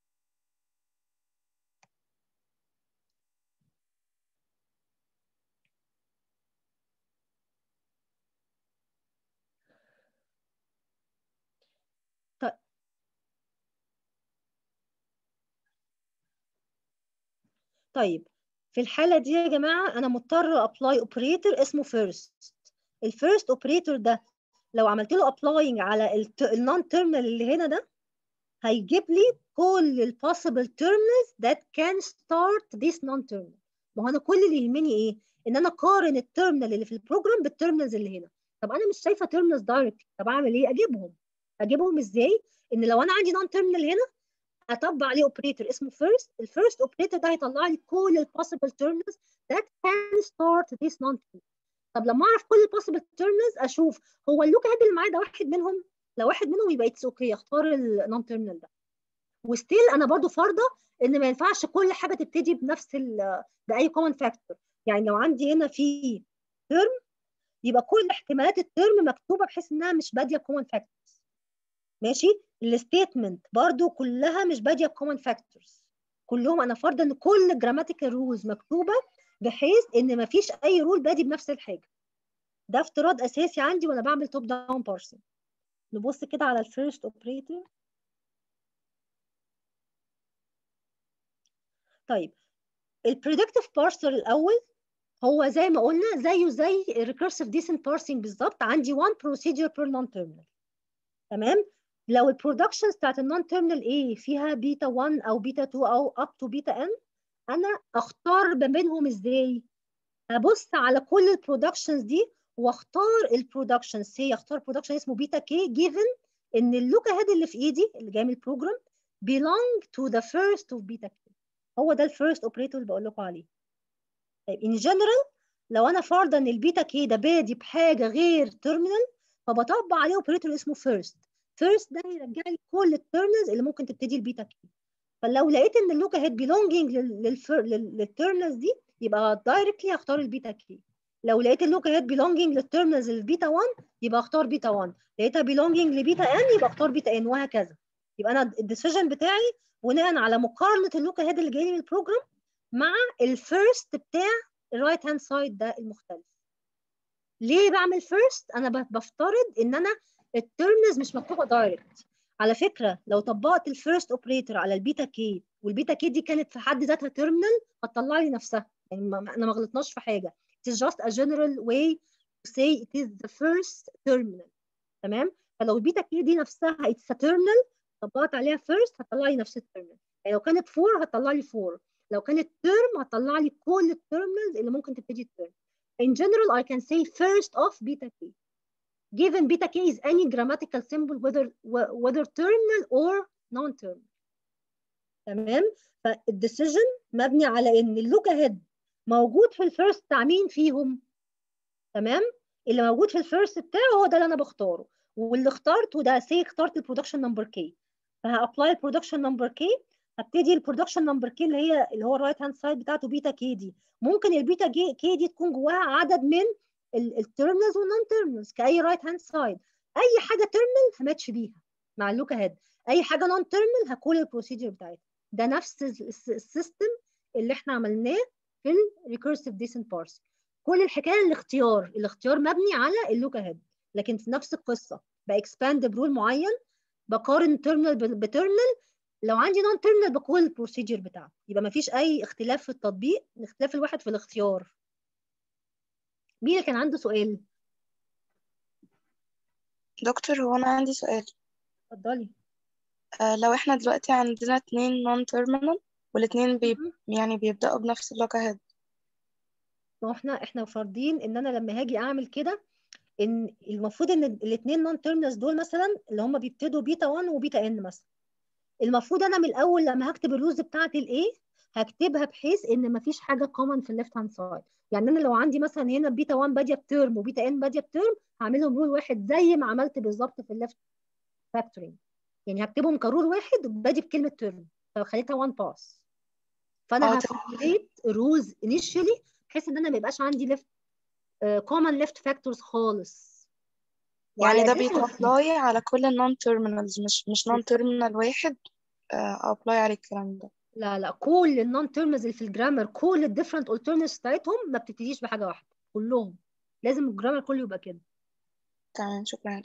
طيب في الحالة دي يا جماعة أنا مضطر أبلاي أوبريتور اسمه فيرست الفيرست أوبريتور ده لو عملت له أبلاينج على النون تيرمينال اللي هنا ده هيجيب لي كل البوسيبل terminals that can start this non terminal ما هو أنا كل اللي يهمني إيه؟ إن أنا أقارن التيرمينال اللي في البروجرام بالتيرمينالز اللي هنا طب أنا مش شايفة terminals دايركت طب أعمل إيه؟ أجيبهم أجيبهم إزاي؟ إن لو أنا عندي non terminal هنا اطبق عليه اوبريتور اسمه فيرست الفيرست اوبريتور ده هيطلع لي كل البوسيبل terminals that can start this non terminal طب لما اعرف كل البوسيبل terminals اشوف هو اللوك هيد اللي معايا ده واحد منهم لو واحد منهم يبقى اتس اوكي اختار النون تيرمينال ده وستيل انا برضو فارضه ان ما ينفعش كل حاجه تبتدي بنفس ال باي كومن فاكتور يعني لو عندي هنا في ترم يبقى كل احتمالات الترم مكتوبه بحيث انها مش باديه كومن فاكتورز ماشي الستيتمنت برضو كلها مش باديه كومن فاكتورز كلهم انا فارضه ان كل جراماتيكال رولز مكتوبه بحيث ان ما فيش اي رول بادي بنفس الحاجه ده افتراض اساسي عندي وانا بعمل توب داون بارسنج نبص كده على الفيرست اوبريتور طيب البريدكتيف بارسر الاول هو زي ما قلنا زيه زي الريكورسيف ديسنت بارسنج بالظبط عندي 1 بروسيدور بير نون تيرمينال تمام لو البرودكشنز بتاعت النون تيرمينال ايه فيها بيتا 1 او بيتا 2 او اب تو بيتا ان انا اختار ما بينهم ازاي ابص على كل البرودكشنز دي واختار البرودكشنز هي اختار برودكشن اسمه بيتا كي جيفن ان اللوكا هيد اللي في ايدي اللي جاي من البروجرام belong to the first of بيتا كي هو ده الفيرست اوبريتور اللي بقول لكم عليه طيب ان جنرال لو انا فارضه ان البيتا كي ده بادي بحاجه غير تيرمينال فبطبق عليه اوبريتور اسمه فيرست فيرست ده هيرجع لي كل التيرمينالز اللي ممكن تبتدي البيتا كي فلو لقيت ان اللوكا هيد بيلونجينج للتيرمينالز دي يبقى دايركتلي هختار البيتا كي لو لقيت اللوكا هيد بيلونجينج للتيرمينالز البيتا 1 يبقى اختار بيتا 1 لقيتها بيلونجينج لبيتا ان يبقى اختار بيتا ان وهكذا يبقى انا الديسيجن بتاعي بناء على مقارنه اللوكا هيد اللي جاي لي من البروجرام مع الفيرست بتاع الرايت هاند سايد ده المختلف ليه بعمل فيرست انا بفترض ان انا التيرمينالز مش مكتوبه دايركت على فكره لو طبقت الفيرست اوبريتور على البيتا كي والبيتا كي دي كانت في حد ذاتها تيرمينال هتطلع لي نفسها يعني ما انا ما غلطناش في حاجه it is just a general way to say it is the first terminal تمام فلو البيتا كي دي نفسها it's a terminal طبقت عليها فيرست هتطلع لي نفس التيرمينال يعني لو كانت 4 هتطلع لي 4 لو كانت ترم هتطلع لي كل التيرمينالز اللي ممكن تبتدي الترم in general I can say first of beta k given beta k is any grammatical symbol whether whether terminal or non-terminal تمام فالديسيجن مبني على ان اللوك اهيد موجود في الفيرست بتاع مين فيهم تمام اللي موجود في الفيرست بتاعه هو ده اللي انا بختاره واللي اخترته ده سي اخترت البرودكشن نمبر كي فهابلاي البرودكشن نمبر كي هبتدي البرودكشن نمبر كي اللي هي اللي هو الرايت هاند سايد بتاعته بيتا كي دي ممكن البيتا كي دي تكون جواها عدد من التيرمينالز والنون تيرمينالز كاي رايت هاند سايد اي حاجه تيرمينال هماتش بيها مع اللوك اهيد اي حاجه نون تيرمينال هكول البروسيجر بتاعتها ده نفس السيستم اللي احنا عملناه في الريكورسيف ديسنت بارس كل الحكايه الاختيار الاختيار مبني على اللوك اهيد لكن في نفس القصه باكسباند برول معين بقارن تيرمينال بتيرمينال لو عندي نون تيرمينال بقول البروسيجر بتاعته يبقى ما فيش اي اختلاف في التطبيق الاختلاف الواحد في الاختيار مين اللي كان عنده سؤال دكتور هو أنا عندي سؤال اتفضلي آه لو احنا دلوقتي عندنا اتنين non terminal والاتنين بي يعني بيبدأوا بنفس اللوك ahead ما هو احنا احنا فارضين ان انا لما هاجي اعمل كده ان المفروض ان الاثنين نون تيرمينالز دول مثلا اللي هم بيبتدوا بيتا 1 وبيتا ان مثلا المفروض انا من الاول لما هكتب الروز بتاعت الايه هكتبها بحيث ان مفيش حاجه كومن في الليفت هاند سايد يعني انا لو عندي مثلا هنا بيتا 1 باديه بترم وبيتا ان باديه بترم هعملهم رول واحد زي ما عملت بالظبط في الليفت فاكتورينج يعني هكتبهم كرول واحد بادي بكلمه ترم فخليتها 1 باس فانا هفورميليت رولز انيشالي بحيث ان انا ما يبقاش عندي ليفت كومن ليفت فاكتورز خالص يعني ده بيتابلاي على كل النون تيرمينالز مش مش نون تيرمينال واحد ابلاي عليه الكلام ده لا لا كل النون تيرمز اللي في الجرامر كل الديفرنت alternatives بتاعتهم ما بتبتديش بحاجه واحده كلهم لازم الجرامر كله يبقى كده تمام شكرا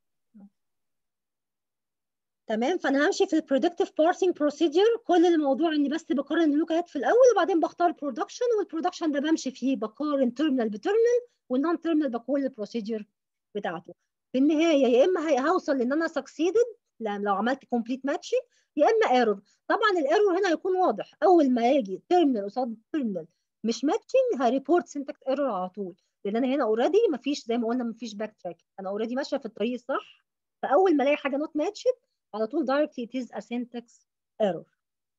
تمام فانا همشي في البريدكتيف بارسنج بروسيدور كل الموضوع اني بس بقارن اللوكات في الاول وبعدين بختار برودكشن والبرودكشن ده بمشي فيه بقارن تيرمينال بتيرمينال والنون تيرمينال بقول البروسيدور بتاعته في النهايه يا اما هوصل لان انا سكسيدد لو عملت كومبليت ماتشنج يا اما ايرور طبعا الايرور هنا هيكون واضح اول ما يجي تيرمينال قصاد تيرمينال مش ماتشنج هريبورت سنتكس ايرور على طول لان انا هنا اوريدي مفيش زي ما قلنا مفيش باك تراك انا اوريدي ماشيه في الطريق الصح فاول ما الاقي حاجه نوت ماتشد على طول directly it is a syntax error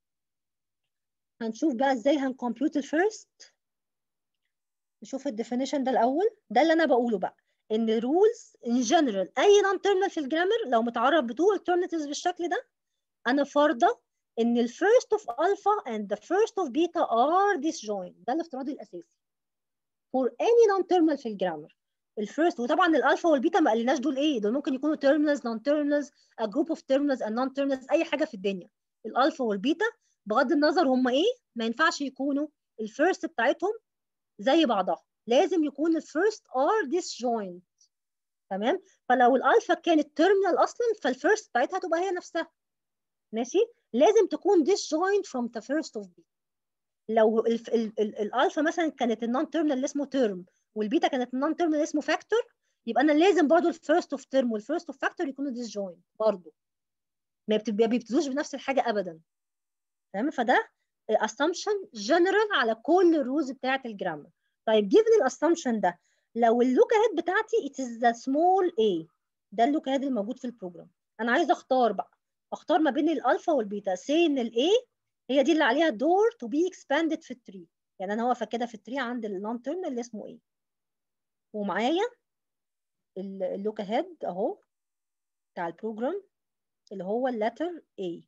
هنشوف بقى ازاي هنكمبيوت الفيرست نشوف الديفينيشن ده الاول ده اللي انا بقوله بقى ان الرولز ان جنرال اي نون تيرمينال في الجرامر لو متعرف بتو alternatives بالشكل ده انا فارضه ان الفيرست اوف الفا and the first of beta are disjoint ده الافتراض الاساسي for any non terminal في الجرامر الفيرست وطبعا الالفا والبيتا ما قالناش دول ايه دول ممكن يكونوا terminals non terminals a group of terminals and non terminals اي حاجه في الدنيا الالفا والبيتا بغض النظر هم ايه ما ينفعش يكونوا الفيرست بتاعتهم زي بعضها لازم يكون الفيرست ار disjoint تمام فلو الالفا كانت تيرمينال اصلا فالفيرست بتاعتها تبقى هي نفسها ماشي لازم تكون disjoint from the first of b لو الالفا مثلا كانت النون تيرمينال اللي اسمه تيرم والبيتا كانت النون تيرمينال اللي اسمه فاكتور يبقى انا لازم برضو الفيرست اوف تيرم والفيرست اوف فاكتور يكونوا disjoint برضو ما بيبتدوش بنفس الحاجه ابدا تمام فده assumption general على كل الرولز بتاعه الجرامر طيب given الاسامبشن ده لو اللوك هيد بتاعتي it is the small a ده اللوك هيد الموجود في البروجرام انا عايزه اختار بقى اختار ما بين الالفا والبيتا سي ان الاي هي دي اللي عليها دور تو بي expanded في التري يعني انا واقفه كده في التري عند النون تيرمينال اللي اسمه ايه ومعايا اللوك هيد اهو بتاع البروجرام اللي هو اللتر A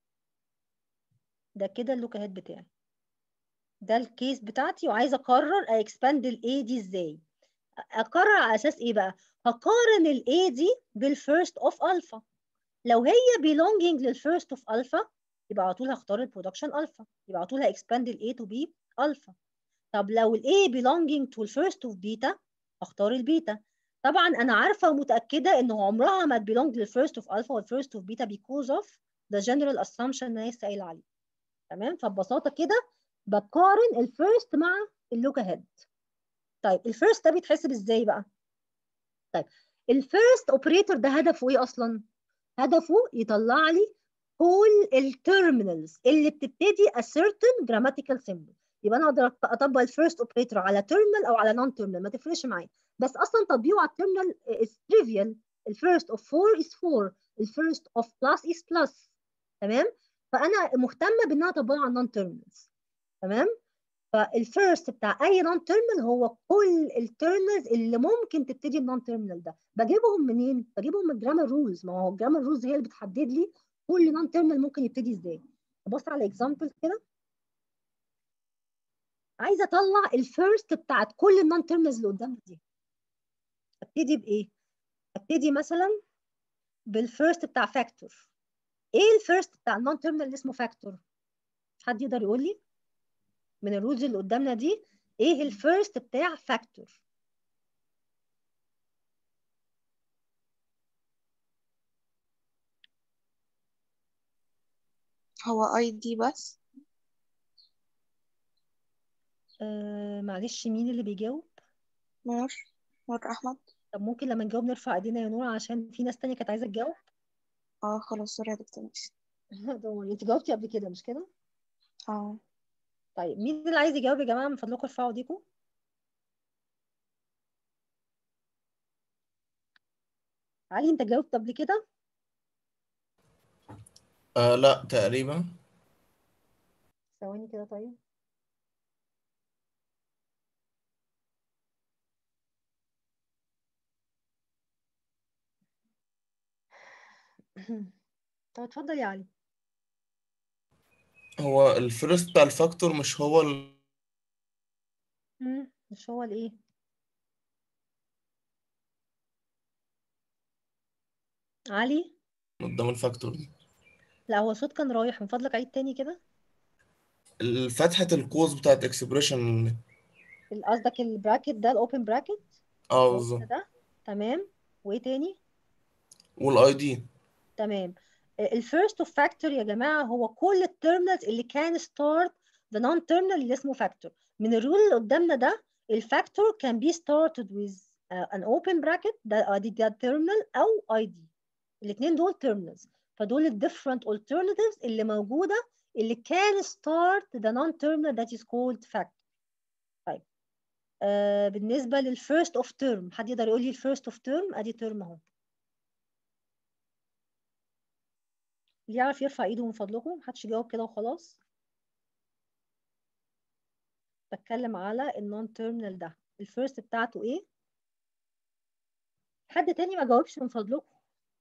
ده كده اللوك هيد بتاعي ده الكيس بتاعتي وعايزه اقرر اكسباند الاي دي ازاي اقرر على اساس ايه بقى هقارن الاي دي بالفيرست اوف الفا لو هي belonging للفيرست اوف الفا يبقى على طول هختار البرودكشن الفا يبقى على طول هاكسباند الاي تو بي الفا طب لو الاي belonging to الفيرست اوف بيتا هختار البيتا طبعا انا عارفه ومتاكده انه عمرها ما belong للفيرست اوف الفا والفيرست اوف بيتا because of the general assumption اللي انا لسه قايله عليه تمام فببساطه كده بقارن الفيرست مع اللوك هيد طيب الفيرست ده بيتحسب ازاي بقى طيب الفيرست اوبريتور ده هدفه ايه اصلا هدفه يطلع لي كل التيرمينالز اللي بتبتدي a certain grammatical symbol يبقى انا اقدر اطبق الفيرست اوبريتور على تيرمينال او على نون تيرمينال ما تفرقش معايا بس اصلا تطبيقه على التيرمينال is trivial الفيرست اوف 4 is 4 الفيرست اوف بلس is plus تمام فانا مهتمه بان انا اطبقه على النون تيرمينالز تمام فالفيرست بتاع اي نون تيرمينال هو كل التيرمينالز اللي ممكن تبتدي النون تيرمينال ده بجيبهم منين بجيبهم من الجرامر رولز ما هو الجرامر رولز هي اللي بتحدد لي كل نون تيرمينال ممكن يبتدي ازاي ابص على اكزامبل كده عايزه اطلع الفيرست بتاعت كل النون تيرمينالز اللي قدامنا دي ابتدي بايه ابتدي مثلا بالفيرست بتاع فاكتور ايه الفيرست بتاع النون تيرمينال اللي اسمه فاكتور حد يقدر يقول لي من الرولز اللي قدامنا دي ايه الفيرست بتاع فاكتور هو اي دي بس آه معلش مين اللي بيجاوب نور نور احمد طب ممكن لما نجاوب نرفع ايدينا يا نور عشان في ناس تانية كانت عايزة تجاوب اه خلاص سوري يا دكتور ماشي دوري انت جاوبتي قبل كده مش كده اه طيب مين اللي عايز يجاوب يا جماعة من فضلكم ارفعوا ايديكم علي انت جاوبت قبل كده آه لا تقريبا ثواني كده طيب طب اتفضل يا علي هو الفيرست بتاع الفاكتور مش هو ال... مم، مش هو الايه علي قدام الفاكتور دي لا هو الصوت كان رايح من فضلك عيد تاني كده فتحة القوس بتاعت اكسبريشن ال- قصدك البراكت ده الاوبن براكت اه هو بالظبط ده تمام وايه تاني والاي دي تمام الفيرست اوف فاكتور يا جماعه هو كل التيرمينالز اللي كان ستارت ذا نون تيرمينال اللي اسمه فاكتور من الرول اللي قدامنا ده الفاكتور can be started with uh, an open bracket ده ادي ده terminal او اي دي الاثنين دول terminals فدول ال different alternatives اللي موجوده اللي can start the non terminal that is called factor طيب آه بالنسبه للفيرست اوف term حد يقدر يقول لي الفيرست اوف term ادي term اهو اللي يعرف يرفع ايده من فضلكم محدش يجاوب كده وخلاص بتكلم على النون تيرمينال ده الفيرست بتاعته ايه حد تاني ما جاوبش من فضلكم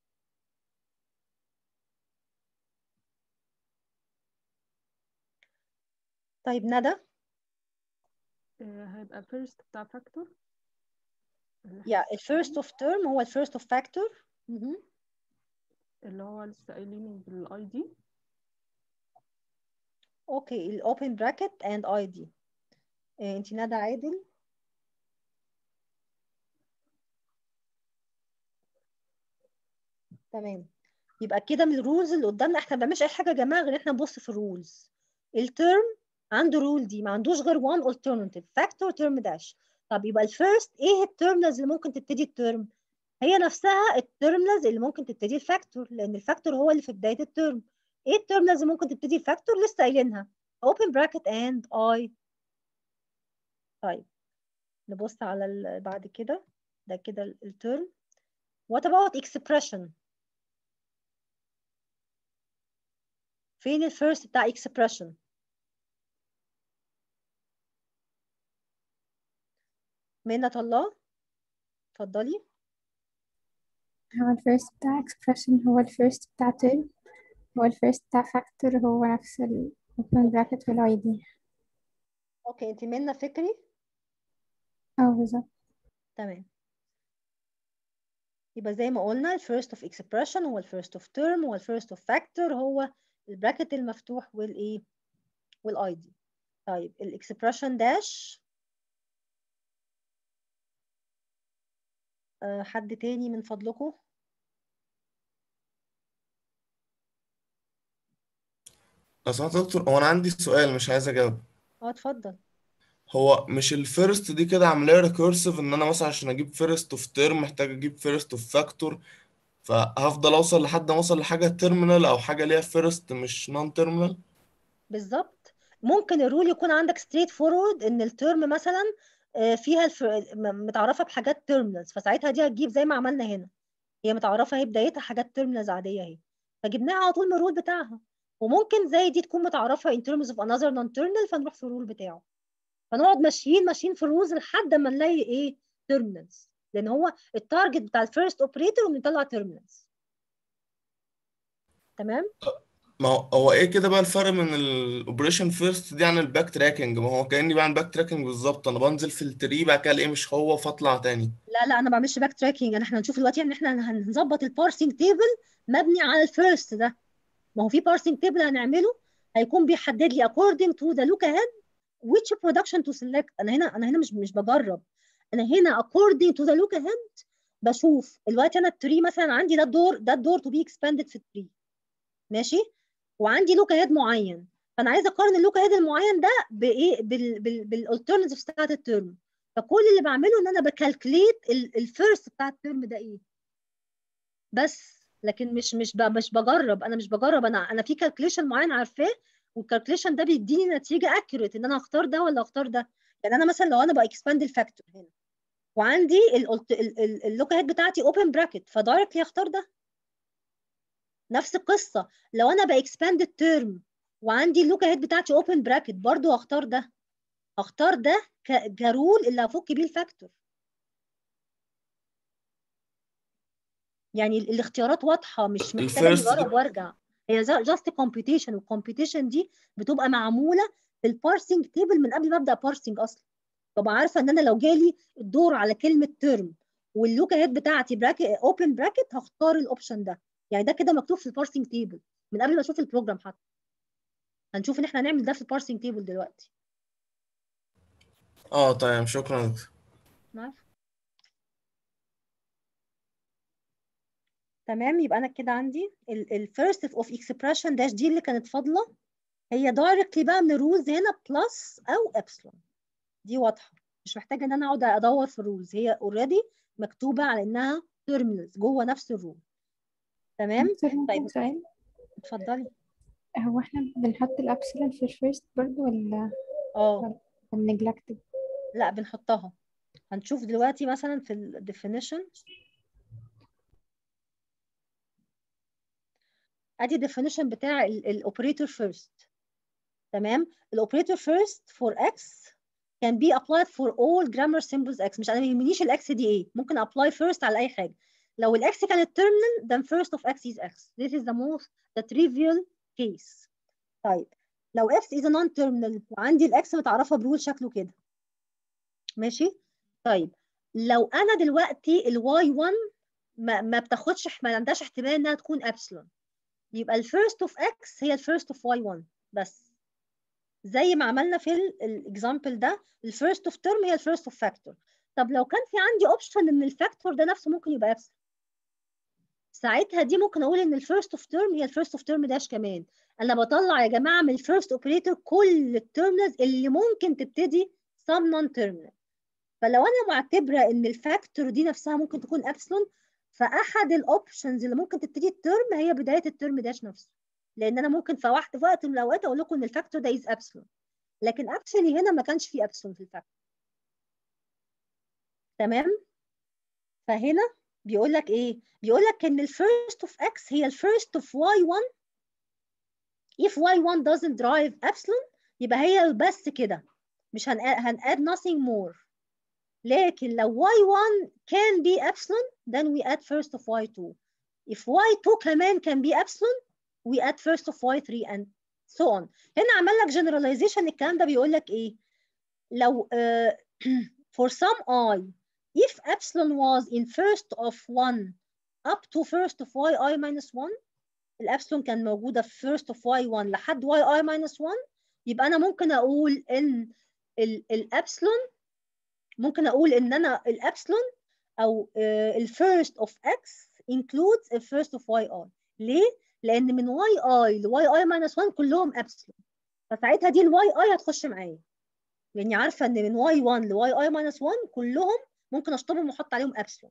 طيب ندى آه، هيبقى first بتاع factor يا الفيرست اوف تيرم هو الفيرست اوف فاكتور اللي هو لسه قايلينه بالاي دي اوكي الاوبن براكت اند اي دي انت ندى عادل تمام يبقى كده من الرولز اللي قدامنا احنا ما بنعملش اي حاجه يا جماعه غير احنا نبص في الرولز الترم عنده رول دي ما عندوش غير one alternative factor term dash طب يبقى الفيرست ايه التيرمينالز اللي ممكن تبتدي الترم هي نفسها التيرمينالز اللي ممكن تبتدي الفاكتور لان الفاكتور هو اللي في بدايه الترم ايه التيرمينالز اللي ممكن تبتدي الفاكتور لسه قايلينها open bracket and I طيب نبص على ال- بعد كده ده كده الترم what about expression فين الفيرست بتاع expression منة الله اتفضلي هو الفيرست بتاع expression هو الفيرست بتاع term هو الفيرست بتاع factor هو نفس ال open bracket وال ID اوكي انت منة فكري اه بالظبط تمام يبقى زي ما قلنا الفيرست اوف expression هو الفيرست اوف term هو الفيرست اوف factor هو البراكت المفتوح والايه والاي دي طيب الاكسبريشن داش أه حد تاني من فضلكم لو سمحت يا دكتور هو انا عندي سؤال مش عايز اجاوب اه اتفضل هو مش الفيرست دي كده عمليه ريكورسيف ان انا مثلا عشان اجيب فيرست اوف تيرم محتاج اجيب فيرست اوف فاكتور فهفضل اوصل لحد ما اوصل لحاجه تيرمينال او حاجه ليها فيرست مش نون تيرمينال بالظبط ممكن الرول يكون عندك ستريت فورورد ان الترم مثلا آه، فيها الف... م- متعرفه بحاجات تيرمينالز فساعتها دي هتجيب زي ما عملنا هنا هي متعرفه هي بدايتها حاجات تيرمينالز عاديه اهي فجبناها على طول من الرول بتاعها وممكن زي دي تكون متعرفه in terms of another non-terminal فنروح في الرول بتاعه فنقعد ماشيين ماشيين في الرولز لحد ما نلاقي ايه تيرمينالز لان هو التارجت بتاع الفيرست اوبريتور انه يطلع تيرمينالز تمام ما هو هو ايه كده بقى الفرق من الاوبريشن فيرست دي عن الباك تراكنج ما هو كاني بعمل باك تراكنج بالظبط انا بنزل في التري بعد كده الاقيه مش هو فاطلع تاني لا لا انا ما بعملش باك تراكنج انا احنا هنشوف دلوقتي ان احنا هنظبط البارسنج تيبل مبني على الفيرست ده ما هو في بارسنج تيبل هنعمله هيكون بيحدد لي according to the look ahead which production to select انا هنا انا هنا مش مش بجرب انا هنا according to the look ahead بشوف دلوقتي انا التري مثلا عندي ده الدور ده الدور to be expanded في التري ماشي وعندي لوك اهيد معين فانا عايزه اقارن اللوك اهيد المعين ده بايه بال بال بالالترناتيفز بتاعت الترم فكل اللي بعمله ان انا بكالكليت الفيرست بتاع الترم ده ايه بس لكن مش مش ب- مش بجرب انا مش بجرب انا انا في كالكليشن معين عارفاه والكالكليشن ده بيديني نتيجه اكيوريت ان انا اختار ده ولا اختار ده يعني انا مثلا لو انا باكسباند الفاكتور هنا وعندي اللوك اهيد بتاعتي اوبن براكت فدايركتلي اختار ده نفس القصه لو انا باكسباند الترم وعندي اللوك اهيد بتاعتي اوبن براكت برضو هختار ده هختار ده ك- كرول اللي هفك بيه الفاكتور يعني ال- الاختيارات واضحه مش محتاجه الفيرست نجرب دي وارجع هي جاست كومبيتيشن والكومبيتيشن دي بتبقى معموله في البارسنج تيبل من قبل ما ابدا بارسنج اصلا ببقى عارفه ان انا لو جالي الدور على كلمه ترم واللوك اهيد بتاعتي براكت اوبن براكت هختار الاوبشن ده يعني ده كده مكتوب في البارسنج تيبل من قبل ما اشوف البروجرام حتى هنشوف ان احنا هنعمل ده في البارسنج تيبل دلوقتي اه تمام شكرا دكتور. معاك تمام يبقى انا كده عندي الفيرست اوف اكسبريشن داش دي اللي كانت فاضله هي دايركتلي بقى من الرولز هنا بلس او ابسلون دي واضحه مش محتاجه ان انا اقعد ادور في الرولز هي اوريدي مكتوبه على انها تيرمينالز جوه نفس الرول تمام دكتور ممكن طيب سؤال اتفضلي هو احنا بنحط الأبسلون في الفيرست برضو ولا اه بنجلكت لا بنحطها هنشوف دلوقتي مثلا في الديفينيشن ادي الديفينيشن بتاع الاوبريتور فيرست تمام الاوبريتور فيرست فور اكس can be applied for all grammar symbols x مش انا ما يهمنيش الاكس دي ايه ممكن apply first على اي حاجه لو الاكس كانت terminal then first of x is x this is the most the trivial case طيب لو x is a non-terminal وعندي الاكس متعرفه برول شكله كده ماشي طيب لو انا دلوقتي الواي 1 ما, ما بتاخدش ما عندهاش احتمال انها تكون ابسلون يبقى الفيرست اوف اكس هي الفيرست اوف واي 1 بس زي ما عملنا في الاكزامبل ده الفيرست اوف ترم هي الفيرست اوف فاكتور طب لو كان في عندي اوبشن ان الفاكتور ده نفسه ممكن يبقى ابسلون ساعتها دي ممكن اقول ان الفيرست اوف ترم هي الفيرست اوف ترم داش كمان انا بطلع يا جماعه من الفيرست اوبريتور كل التيرمينالز اللي ممكن تبتدي سم نون تيرمينال فلو انا معتبره ان الفاكتور دي نفسها ممكن تكون ابسلون فاحد الاوبشنز اللي ممكن تبتدي الترم هي بدايه الترم داش نفسه لان انا ممكن في واحد في وقت من الاوقات اقول لكم ان الفاكتور ده از ابسلون لكن اكشلي هنا ما كانش فيه ابسلون في الفاكتور تمام فهنا بيقول لك ايه بيقول لك ان الفيرست اوف اكس هي الفيرست اوف واي 1 if y1 doesn't drive epsilon يبقى هي بس كده مش هن هن add nothing more لكن لو y1 can be epsilon then we add first of y2 if y2 كمان can be epsilon we add first of y3 and so on هنا عمل لك generalization الكلام ده بيقول لك ايه لو uh, for some i if epsilon was in first of 1 up to first of yi minus 1 الابسلون كان موجوده في first of y1 لحد yi minus 1 يبقى انا ممكن اقول ان الابسلون ممكن اقول ان انا الابسلون او الفيرست اوف x includes the first of yi ليه؟ لان من yi ل yi minus 1 كلهم ابسلون فساعتها دي الواي اي هتخش معايا لاني عارفه ان من y1 ل yi minus 1 كلهم ممكن اشطبهم واحط عليهم ابسلون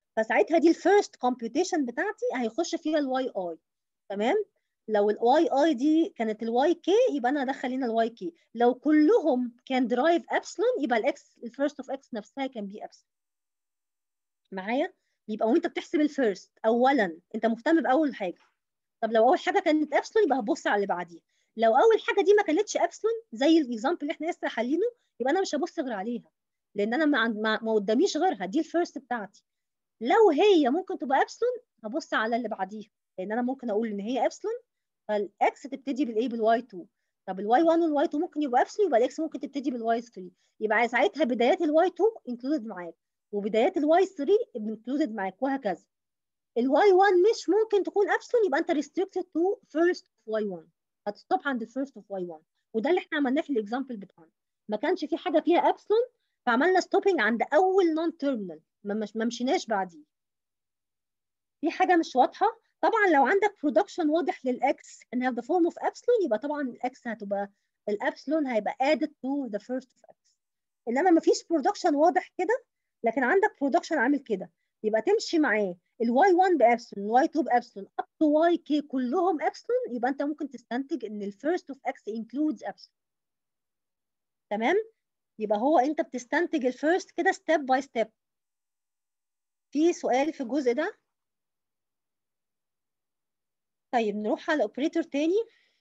فساعتها دي الفيرست كومبيوتيشن بتاعتي هيخش فيها الواي اي تمام لو الواي اي دي كانت الواي كي يبقى انا هدخل هنا الواي كي لو كلهم كان درايف ابسلون يبقى الاكس الفيرست اوف اكس نفسها كان بي ابسلون معايا يبقى وانت بتحسب الفيرست اولا انت مهتم باول حاجه طب لو اول حاجه كانت ابسلون يبقى هبص على اللي بعديها لو اول حاجه دي ما كانتش ابسلون زي الاكزامبل اللي احنا لسه حالينه يبقى انا مش هبص غير عليها لان انا ما ما, ما قداميش غيرها دي الفيرست بتاعتي لو هي ممكن تبقى ابسلون هبص على اللي بعديها لان انا ممكن اقول ان هي ابسلون فالاكس تبتدي بالايه بالواي 2 طب الواي 1 والواي 2 ممكن يبقى ابسلون يبقى الاكس ممكن تبتدي بالواي 3 يبقى ساعتها بدايات الواي 2 انكلودد معاك وبدايات الواي 3 انكلودد معاك وهكذا الواي 1 مش ممكن تكون ابسلون يبقى انت restricted to first of y 1 هتستوب عند الفيرست اوف واي 1 وده اللي احنا عملناه في الاكزامبل بتاعنا ما كانش في حاجه فيها ابسلون فعملنا ستوبنج عند اول نون تيرمينال ما مش ما مشيناش بعديه في حاجه مش واضحه طبعا لو عندك برودكشن واضح للاكس ان have the form of epsilon يبقى طبعا الاكس هتبقى الابسلون هيبقى added to the first of x انما ما فيش برودكشن واضح كده لكن عندك برودكشن عامل كده يبقى تمشي معاه الواي 1 بابسلون الواي 2 بابسلون اب تو واي كي كلهم ابسلون يبقى انت ممكن تستنتج ان الفيرست اوف اكس انكلودز ابسلون تمام يبقى هو انت بتستنتج الفيرست كده ستيب باي ستيب في سؤال في الجزء ده طيب نروح على اوبريتور تاني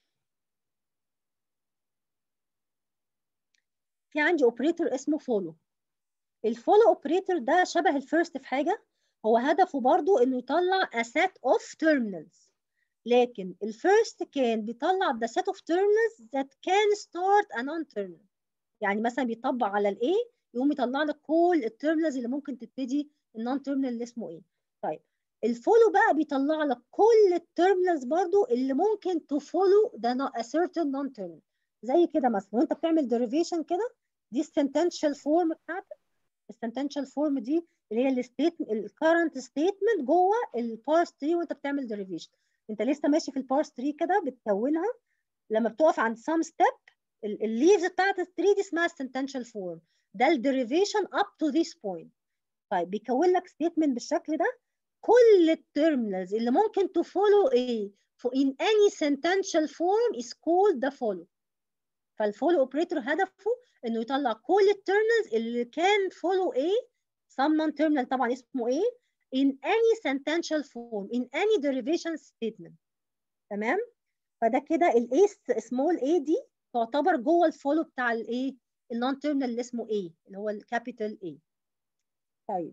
في عندي اوبريتور اسمه فولو الفولو اوبريتور ده شبه الفيرست في حاجه هو هدفه برضو انه يطلع a set of terminals لكن الفيرست كان بيطلع the set of terminals that can start a non-terminal يعني مثلا بيطبق على الاي يقوم يطلع لك كل التيرمينالز اللي ممكن تبتدي النون تيرمينال اللي اسمه ايه طيب الفولو بقى بيطلع لك كل التيرمينالز برضو اللي ممكن تفولو ده a certain non terminal زي كده مثلا وانت بتعمل derivation كده دي السنتنشال فورم بتاعتك السنتنشال فورم دي اللي هي الستيت الكرنت ستيتمنت جوه البارس تري وانت بتعمل ديريفيشن انت لسه ماشي في البارس تري كده بتكونها لما بتقف عند سام ستيب الليفز بتاعت التري دي اسمها السنتنشال فورم ده الديريفيشن اب تو ذيس بوينت طيب بيكون لك ستيتمنت بالشكل ده كل التيرمينالز اللي ممكن تفولو ايه in any sentential form is called the follow فالفولو اوبريتور هدفه انه يطلع كل التيرمينالز اللي كان فولو ايه some non-terminal طبعا اسمه ايه in any sentential form in any derivation statement تمام فده كده الاي سمول اي دي تعتبر جوه الفولو بتاع الايه النون تيرمينال اللي اسمه ايه اللي هو الكابيتال اي طيب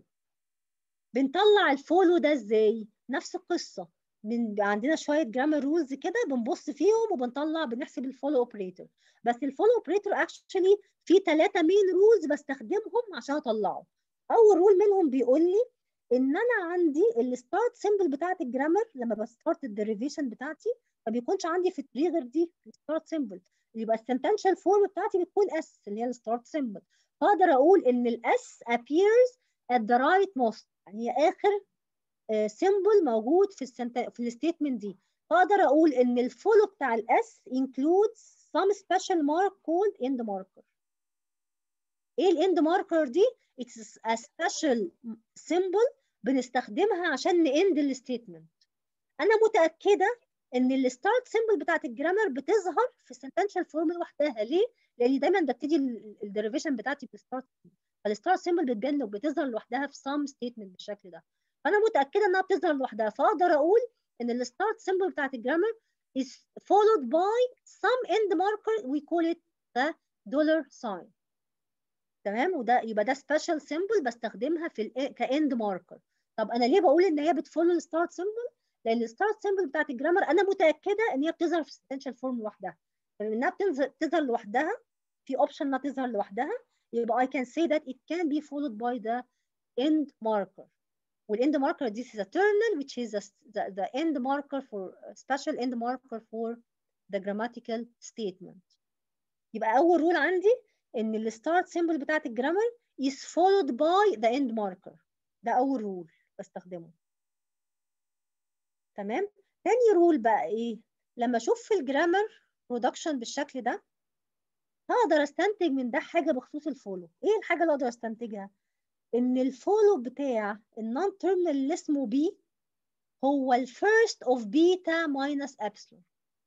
بنطلع الفولو ده ازاي نفس القصه من عندنا شويه جرامر رولز كده بنبص فيهم وبنطلع بنحسب الفولو اوبريتور بس الفولو اوبريتور اكشولي في ثلاثه مين رولز بستخدمهم عشان اطلعه اول رول منهم بيقول لي ان انا عندي الستارت سيمبل بتاعت الجرامر لما بستارت الديريفيشن بتاعتي ما بيكونش عندي في التري غير دي الستارت سيمبل يبقى السنتنشال فورم بتاعتي بتكون اس اللي هي الستارت سيمبل فاقدر اقول ان الاس appears at the right most يعني هي اخر سيمبل موجود في السنت... في الستيتمنت دي فاقدر اقول ان الفولو بتاع الاس includes some special mark called end marker ايه الاند ماركر دي it's a special symbol بنستخدمها عشان ناند الستيتمنت انا متاكده ان الستارت سيمبل بتاعت الجرامر بتظهر في السنتنشال فورم لوحدها ليه لان دايما ببتدي الديريفيشن بتاعتي بالستارت فالستارت سيمبل بتبان وبتظهر لوحدها في سام ستيتمنت بالشكل ده فانا متاكده انها بتظهر لوحدها فاقدر اقول ان الستارت سيمبل بتاعت الجرامر is followed by some end marker we call it the dollar sign تمام وده يبقى ده سبيشال سيمبل بستخدمها في كاند ماركر طب انا ليه بقول ان هي بتفولو الستارت سيمبل لان الستارت سيمبل بتاعت الجرامر انا متاكده ان هي بتظهر في السنتنشال فورم لوحدها فانها بتظهر لوحدها في اوبشن انها تظهر لوحدها يبقى I can say that it can be followed by the end marker والاند marker this is a terminal which is a, the, the end marker for special end marker for the grammatical statement يبقى اول رول عندي ان الستارت سيمبل بتاعت الجرامر is followed by the end marker ده اول رول بستخدمه تمام تاني رول بقى ايه لما اشوف في الجرامر برودكشن بالشكل ده هقدر استنتج من ده حاجه بخصوص الفولو ايه الحاجه اللي اقدر استنتجها ان الفولو بتاع النون تيرمينال اللي اسمه بي هو الفيرست اوف بيتا ماينس ابسلون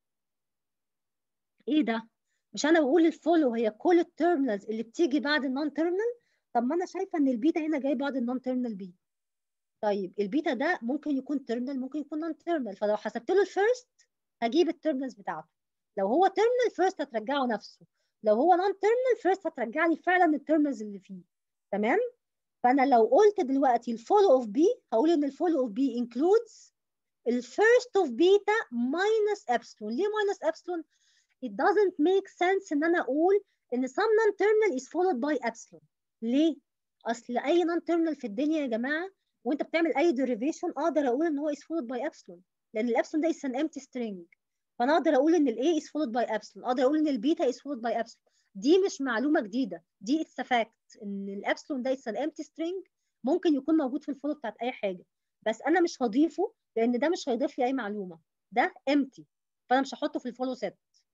ايه ده مش انا بقول الفولو هي كل التيرمينالز اللي بتيجي بعد النون تيرمينال طب ما انا شايفه ان البيتا هنا جاي بعد النون تيرمينال بي طيب البيتا ده ممكن يكون تيرمينال ممكن يكون نون تيرمينال فلو حسبت له الفيرست هجيب التيرمينالز بتاعته لو هو تيرمينال فيرست هترجعه نفسه لو هو نون تيرمينال فيرست هترجع لي فعلا التيرمينالز اللي فيه تمام فانا لو قلت دلوقتي الفولو اوف بي هقول ان الفولو اوف بي includes الفيرست اوف بيتا ماينس ابسلون ليه ماينس ابسلون it doesn't make sense ان انا اقول ان some non-terminal is followed by epsilon ليه اصل اي non-terminal في الدنيا يا جماعه وانت بتعمل اي derivation اقدر اقول ان هو is followed by epsilon لان الابسلون ده is an empty string فانا اقدر اقول ان الاي is followed by epsilon اقدر اقول ان البيتا is followed by epsilon دي مش معلومه جديده دي it's a fact ان الابسلون ده is an empty string ممكن يكون موجود في الفولو بتاعت اي حاجه بس انا مش هضيفه لان ده مش هيضيف لي اي معلومه ده empty فانا مش هحطه في الفولو سيت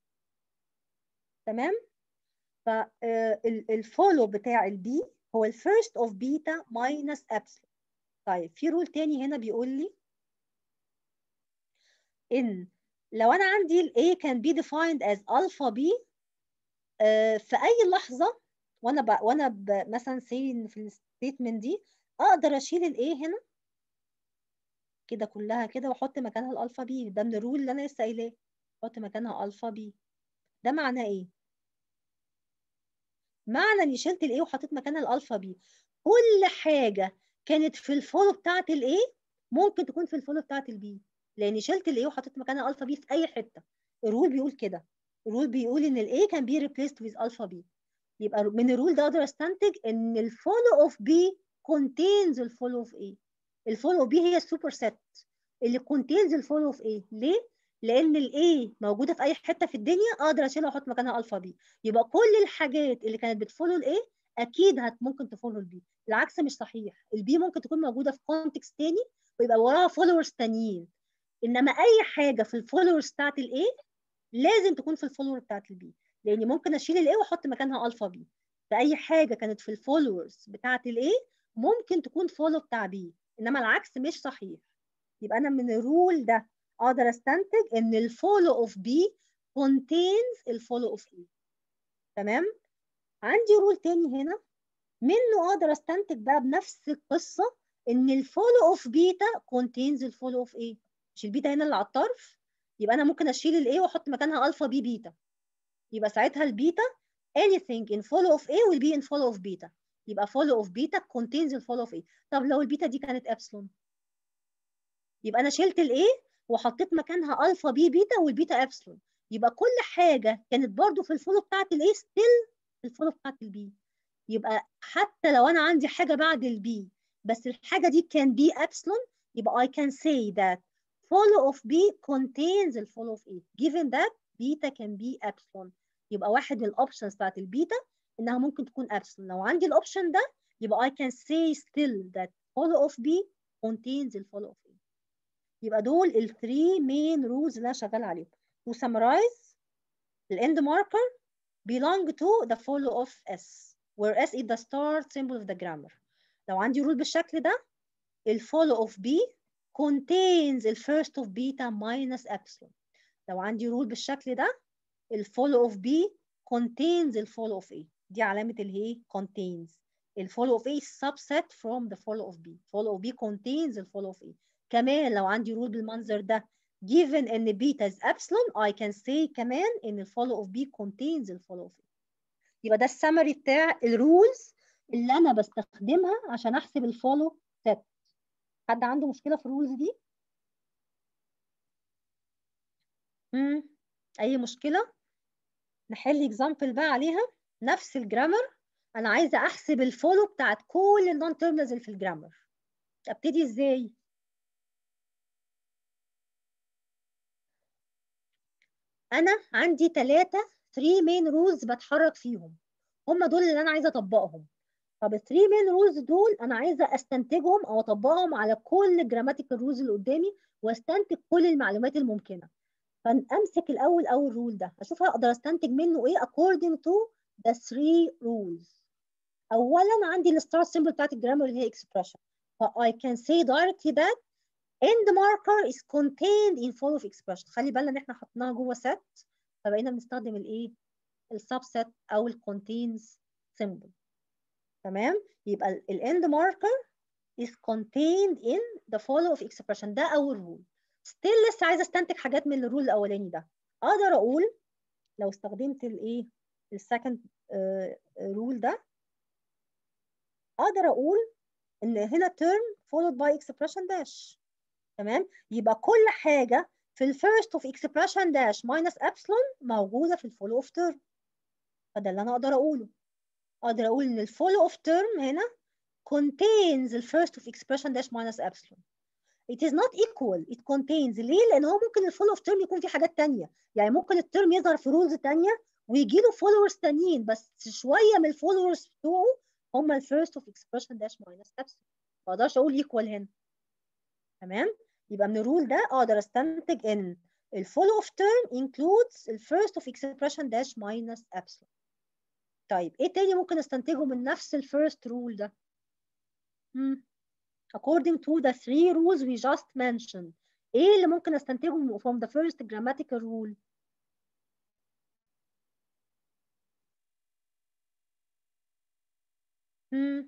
تمام فالفولو بتاع البي هو الفيرست اوف بيتا ماينس ابسلون طيب في رول تاني هنا بيقول لي ان لو انا عندي ال A can be defined as alpha B آه، في اي لحظه وانا ب... وانا ب... مثلا سي في الستيتمنت دي اقدر اشيل ال A هنا كده كلها كده واحط مكانها الالفا بي ده من الرول اللي انا لسه قايلاه احط مكانها الفا بي ده معناه ايه معنى اني شلت الاي وحطيت مكانها الالفا بي كل حاجه كانت في الفولو بتاعت الاي ممكن تكون في الفولو بتاعت البي لاني شلت الاي وحطيت مكانها الفا بي في اي حته الرول بيقول كده الرول بيقول ان الاي كان بي ريبليسد ويز الفا بي يبقى من الرول ده اقدر استنتج ان الفولو اوف بي contains الفولو اوف اي الفولو اوف بي هي السوبر سيت اللي contains الفولو اوف اي ليه لان الاي موجوده في اي حته في الدنيا اقدر اشيلها واحط مكانها الفا بي يبقى كل الحاجات اللي كانت بتفولو الاي اكيد هت ممكن تفولو البي العكس مش صحيح البي ممكن تكون موجوده في كونتكست تاني ويبقى وراها فولورز تانيين انما اي حاجه في الفولورز بتاعت الاي لازم تكون في الفولور بتاعت البي لاني ممكن اشيل الاي واحط مكانها الفا بي فاي حاجه كانت في الفولورز بتاعت الاي ممكن تكون فولو بتاع بي انما العكس مش صحيح يبقى انا من الرول ده اقدر استنتج ان الفولو اوف بي contains الفولو اوف اي تمام عندي رول تاني هنا منه اقدر استنتج بقى بنفس القصه ان الفولو اوف بيتا contains الفولو اوف اي مش البيتا هنا اللي على الطرف يبقى انا ممكن اشيل الاي واحط مكانها الفا بي بيتا يبقى ساعتها البيتا anything in follow of A will be in follow of beta يبقى follow of beta contains ال follow of A طب لو البيتا دي كانت ابسلون يبقى انا شلت الاي وحطيت مكانها الفا بي بيتا والبيتا ابسلون يبقى كل حاجه كانت برضو في الفولو بتاعت الاي ستيل في الفولو بتاعت البي يبقى حتى لو انا عندي حاجه بعد البي بس الحاجه دي كان بي ابسلون يبقى I can say that follow of B contains ال follow of A given that beta can be epsilon يبقى واحد من الاوبشنز بتاعت البيتا انها ممكن تكون ابسلون لو عندي الاوبشن ده يبقى I can say still that follow of B contains ال follow of A يبقى دول ال three main rules اللي انا شغال عليهم to summarize the end marker belong to the follow of S where S is the start symbol of the grammar لو عندي رول بالشكل ده ال follow of B contains ال first of beta minus epsilon لو عندي رول بالشكل ده ال follow of B contains ال follow of A دي علامة اللي هي contains ال follow of A is subset from the follow of B follow of B contains ال follow of A كمان لو عندي رول بالمنظر ده given ان beta is epsilon I can say كمان ان ال follow of B contains ال follow of A يبقى ده السمري بتاع الرولز اللي انا بستخدمها عشان احسب الفولو سيت حد عنده مشكله في الرولز دي امم اي مشكله نحل اكزامبل بقى عليها نفس الجرامر انا عايزه احسب الفولو بتاعت كل النون تيرمينالز اللي في الجرامر ابتدي ازاي انا عندي ثلاثه 3 مين رولز بتحرك فيهم هم دول اللي انا عايزه اطبقهم طب ال 3 مين رولز دول انا عايزه استنتجهم او اطبقهم على كل الجراماتيكال رولز اللي قدامي واستنتج كل المعلومات الممكنه فامسك الاول اول رول ده اشوف هقدر استنتج منه ايه according to the three rules اولا عندي الستارت سيمبل بتاعت الجرامر اللي هي expression ف I can say directly that end marker is contained in follow of expression خلي بالنا ان احنا حطيناها جوه set فبقينا بنستخدم الايه السبست او ال contains symbol تمام يبقى ال end marker is contained in the follow of expression ده اول رول still لسه عايزه استنتج حاجات من الرول الاولاني ده اقدر اقول لو استخدمت الايه السكند رول ده اقدر اقول ان هنا term followed by expression dash تمام يبقى كل حاجه في الفيرست اوف expression dash minus epsilon موجوده في الفولو اوف term فده اللي انا اقدر اقوله اقدر اقول ان الفولو اوف term هنا contains the first of expression dash minus epsilon it is not equal it contains ليه لان هو ممكن الفولو اوف term يكون في حاجات تانية يعني ممكن الترم يظهر في رولز تانية ويجي له فولورز تانيين بس شويه من الفولورز بتوعه هم الفيرست اوف expression dash minus epsilon ما اقدرش اقول equal هنا تمام يبقى من الرول ده اقدر استنتج ان الفولو اوف term includes الفيرست اوف expression dash minus epsilon طيب ايه تاني ممكن استنتجه من نفس الفيرست رول ده hmm. according to the three rules we just mentioned ايه اللي ممكن استنتجه from the first grammatical rule hmm.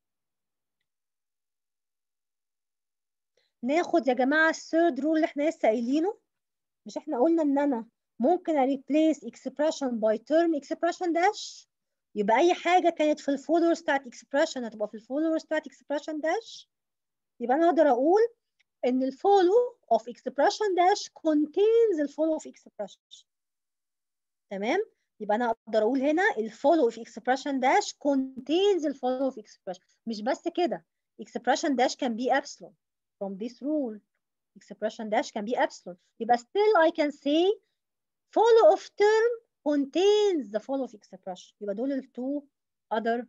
ناخد يا جماعة الثيرد رول اللي احنا لسه قايلينه مش احنا قلنا ان انا ممكن replace expression by term expression dash يبقى اي حاجة كانت في الفولورز بتاعت expression هتبقى في الفولورز بتاعت expression dash يبقى انا اقدر اقول ان الفولو of expression dash contains الفولو of expression تمام يبقى انا اقدر اقول هنا الفولو of expression dash contains الفولو of expression مش بس كده expression dash can be epsilon from this rule expression dash can be epsilon يبقى still I can say follow of term contains the follow of expression يبقى دول ال two other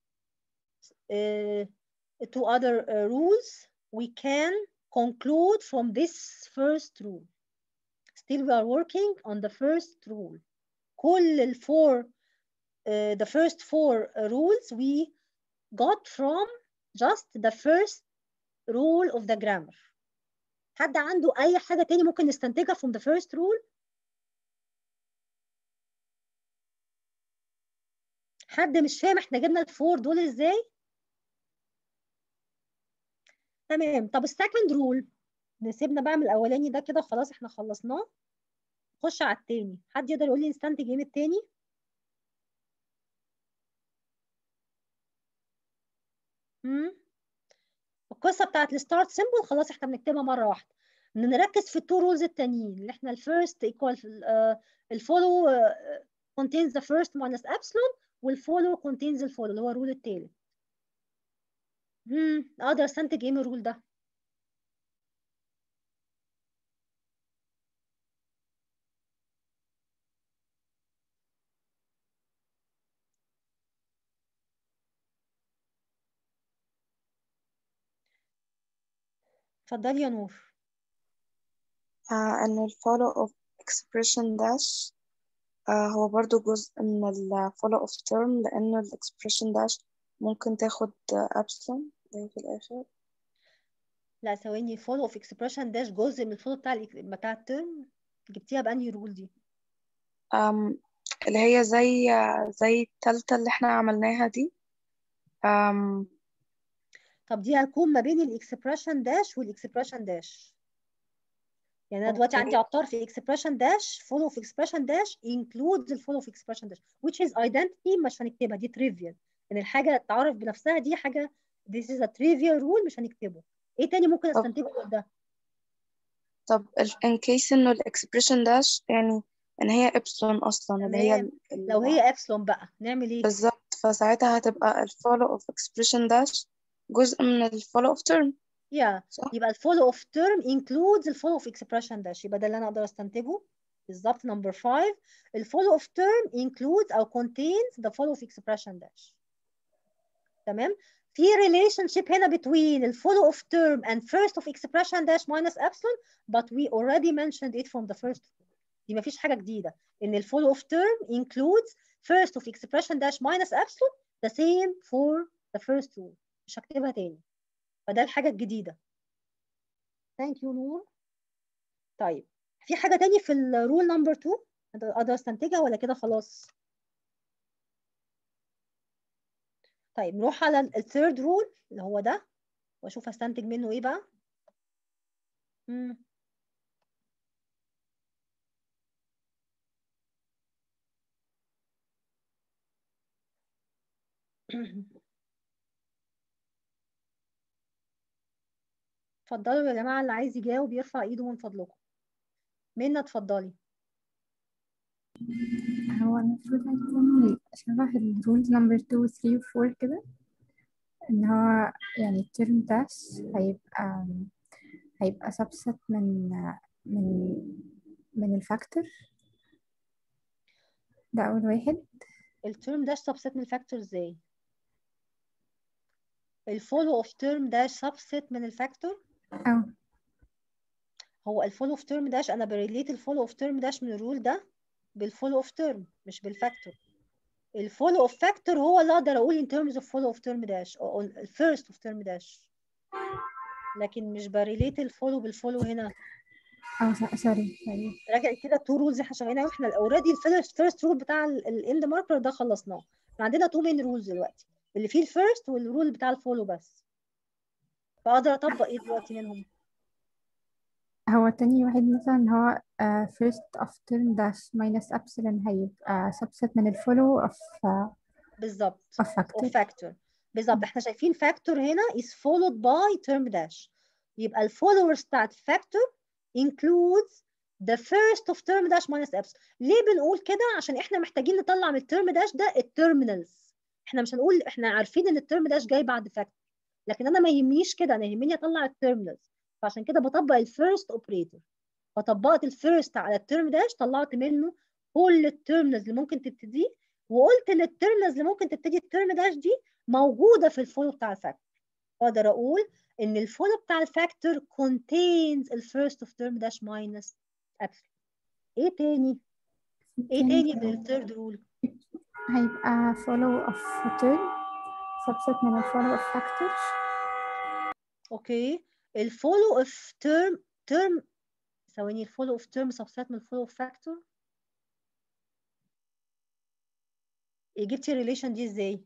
uh, two other uh, rules we can conclude from this first rule still we are working on the first rule كل ال four uh, the first four rules we got from just the first rule of the grammar حد عنده اي حاجه تاني ممكن نستنتجها from the first rule حد مش فاهم احنا جبنا الفور دول ازاي تمام طب السكند رول نسيبنا بقى من الاولاني ده كده خلاص احنا خلصناه نخش على التاني حد يقدر يقول لي نستنتج ايه من التاني امم القصه بتاعت الستارت سيمبل خلاص احنا بنكتبها مره واحده نركز في التو رولز التانيين اللي احنا الفيرست ايكوال الفولو contains the first minus epsilon والفولو contains الفولو اللي هو الرول التالت امم اقدر استنتج ايه من الرول ده اتفضلي يا نور آه إن ال follow of expression dash آه هو برضو جزء من ال follow of term لأن ال expression dash ممكن تاخد epsilon زي في الآخر لا ثواني فولو اوف اكسبريشن داش جزء من الفولو بتاع ال بتاع الترم جبتيها بأنهي رول دي أم اللي هي زي زي التالتة اللي احنا عملناها دي أم طب دي هتكون ما بين الاكسبريشن داش والاكسبريشن داش يعني انا دلوقتي أوكي. عندي عطار في expression dash follow of expression dash includes the follow of expression dash which is identity مش هنكتبها دي trivial ان الحاجه تعرف بنفسها دي حاجه this is a trivial rule مش هنكتبه ايه تاني ممكن طب استنتجه من ده طب ال- in case إنه ال expression dash يعني إن هي epsilon أصلا اللي هي تمام ال- لو ال- هي epsilon بقى نعمل ايه بالظبط فساعتها هتبقى ال follow of expression dash جزء من ال follow of term يا صح؟ يبقى الفولو اوف term includes الفولو اوف expression dash يبقى ده اللي انا اقدر استنتجه بالظبط نمبر 5 الفولو اوف term includes او contains the follow of expression dash تمام في relationship هنا between the follow of term and first of expression dash minus epsilon but we already mentioned it from the first دي ما فيش حاجة جديدة إن ال follow of term includes first of expression dash minus epsilon the same for the first rule مش هكتبها تاني فده الحاجة الجديدة thank you نور طيب في حاجة تاني في الرول نمبر 2 اقدر استنتجها ولا كده خلاص طيب نروح على الثيرد رول اللي هو ده واشوف استنتج منه ايه بقى مم. اتفضلوا يا جماعة اللي عايز يجاوب يرفع ايده من فضلكم منى اتفضلي هو المفروض هيكون شبه الرولز نمبر 2 و 3 و 4 كده ان هو يعني الترم داش هيبقى هيبقى subset من من من الفاكتور ده أول واحد الترم داش سبست من الفاكتور ازاي الفولو اوف ترم داش سبست من الفاكتور أو هو الفولو اوف ترم داش انا بريليت الفولو اوف ترم داش من الرول ده بالفولو اوف ترم مش بالفاكتور الفولو اوف فاكتور هو اللي اقدر اقول in terms of follow of term dash او الفيرست اوف ترم داش لكن مش بريليت الفولو بالفولو هنا أو سوري سوري راجع كده تو رولز احنا شغالين عليهم احنا اوريدي الفيرست فيرست رول بتاع الاند ماركر ده خلصناه احنا عندنا تو مين رولز دلوقتي اللي فيه الفيرست والرول بتاع الفولو بس فاقدر اطبق ايه دلوقتي منهم هو تاني واحد مثلا هو uh, first of term dash minus epsilon هيبقى subset من الفولو of uh, بالظبط of factor of factor بالظبط احنا شايفين factor هنا is followed by term dash يبقى الفولورز بتاعت factor includes the first of term dash minus epsilon ليه بنقول كده عشان احنا محتاجين نطلع من الترم داش ده التيرمينالز احنا مش هنقول احنا عارفين ان الترم داش جاي بعد factor لكن انا ما يهمنيش كده انا يهمني اطلع التيرمينالز فعشان كده بطبق الفيرست اوبريتور فطبقت الفيرست على الترم داش طلعت منه كل التيرمينالز اللي ممكن تبتدي وقلت ان التيرمينالز اللي ممكن تبتدي الترم داش دي موجوده في الفولو بتاع الفاكتور اقدر اقول ان الفولو بتاع الفاكتور contains الفيرست اوف ترم داش ماينس ابسلون ايه تاني ايه تاني من الثيرد رول هيبقى follow of term subset من الfollow of factor اوكي الفولو اوف ترم ترم ثواني الفولو اوف ترم سبسيت من الفولو اوف فاكتور جبتي الريليشن دي ازاي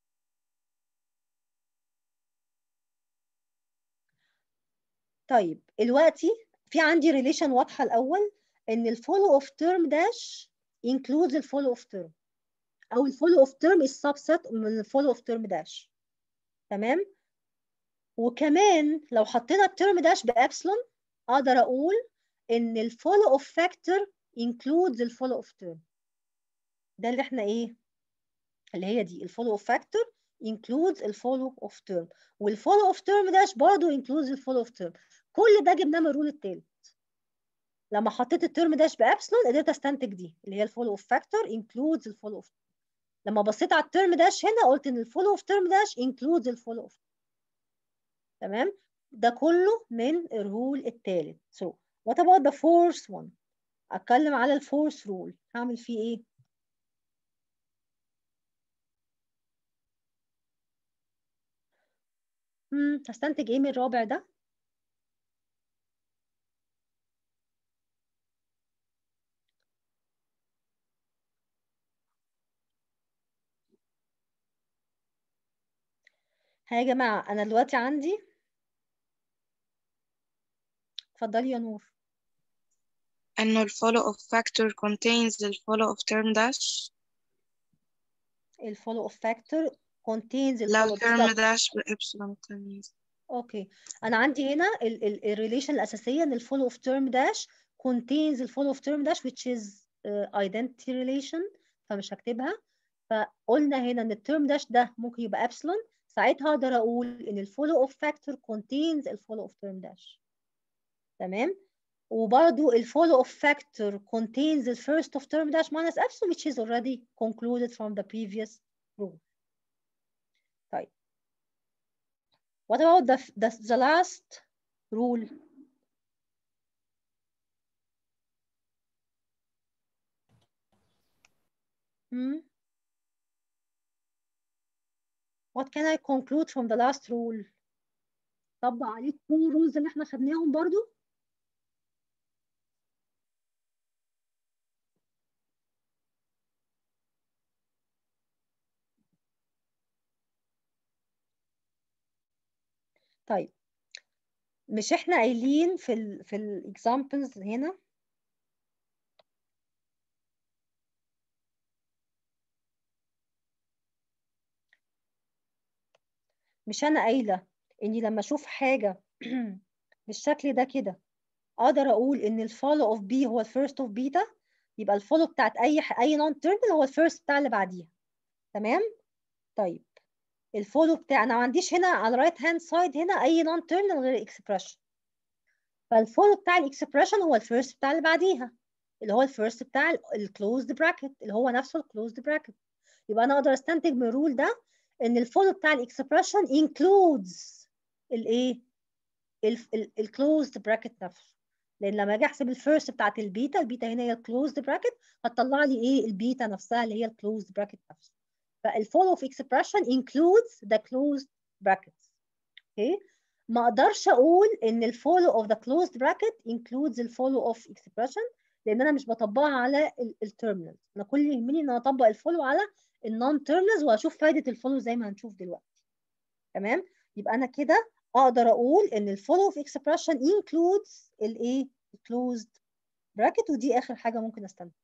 طيب دلوقتي في عندي ريليشن واضحه الاول ان الفولو اوف ترم داش includes الفولو اوف ترم او الفولو اوف ترم is subset من الفولو اوف ترم داش تمام وكمان لو حطينا الترم داش بابسلون اقدر اقول ان الفولو اوف فاكتور includes الفولو اوف ترم ده اللي احنا ايه اللي هي دي الفولو اوف فاكتور includes الفولو اوف ترم والفولو اوف ترم داش برضه includes الفولو اوف ترم كل ده جبناه من الرول التالت لما حطيت الترم داش بابسلون قدرت استنتج دي اللي هي الفولو اوف فاكتور includes الفولو اوف لما بصيت على الترم داش هنا قلت ان الفولو اوف ترم داش includes الفولو اوف تمام ده كله من الرول الثالث so what about the fourth one اتكلم على الفورث رول هعمل فيه ايه امم هستنتج ايه من الرابع ده ها يا جماعة أنا دلوقتي عندي اتفضلي يا نور إنه ال follow of factor contains ال follow of term dash الفولو اوف فاكتور contains لو الفولو term بالظبط dash بإبسلون تمييز اوكي انا عندي هنا الريليشن الاساسيه ان الفولو اوف تيرم داش contains الفولو اوف تيرم داش which is uh, identity relation فمش هكتبها فقلنا هنا ان التيرم داش ده ممكن يبقى ابسلون ساعتها اقدر اقول ان الفولو اوف فاكتور contains الفولو اوف تيرم داش تمام وبرضو الفولو اوف فاكتور contains the first of term dash minus epsilon which is already concluded from the previous rule طيب what about the, the, the last rule hmm? what can I conclude from the last rule طبق عليه two rules اللي احنا خدناهم برضو طيب مش احنا قايلين في ال في الاكزامبلز هنا مش انا قايله اني لما اشوف حاجه بالشكل ده كده اقدر اقول ان الفولو اوف بي هو الفيرست اوف بيتا يبقى الفولو بتاعت اي ح- اي نون تيرمينال هو الفيرست بتاع اللي بعديها تمام طيب الفولو بتاع انا ما عنديش هنا على الرايت هاند سايد هنا اي نون تيرمينال غير الاكسبريشن فالفولو بتاع الاكسبريشن هو الفيرست بتاع اللي بعديها اللي هو الفيرست بتاع الكلوزد براكت اللي هو نفسه الكلوزد براكت يبقى انا اقدر استنتج من الرول ده ان الفولو بتاع الاكسبريشن includes الايه الكلوزد براكت نفسه لان لما اجي احسب الفيرست بتاعت البيتا البيتا هنا هي الكلوزد براكت هتطلع لي ايه البيتا نفسها اللي هي الكلوزد براكت نفسه فالفولو اوف اكسبريشن includes the closed brackets اوكي ما اقدرش اقول ان الفولو اوف ذا closed bracket includes الفولو اوف اكسبريشن لان انا مش بطبقها على التيرمينالز انا كل اللي يهمني ان انا اطبق الفولو على النون تيرمينالز واشوف فايده الفولو زي ما هنشوف دلوقتي تمام يبقى انا كده اقدر اقول ان الفولو اوف اكسبريشن includes الايه الكلوزد براكت ودي اخر حاجه ممكن استنتج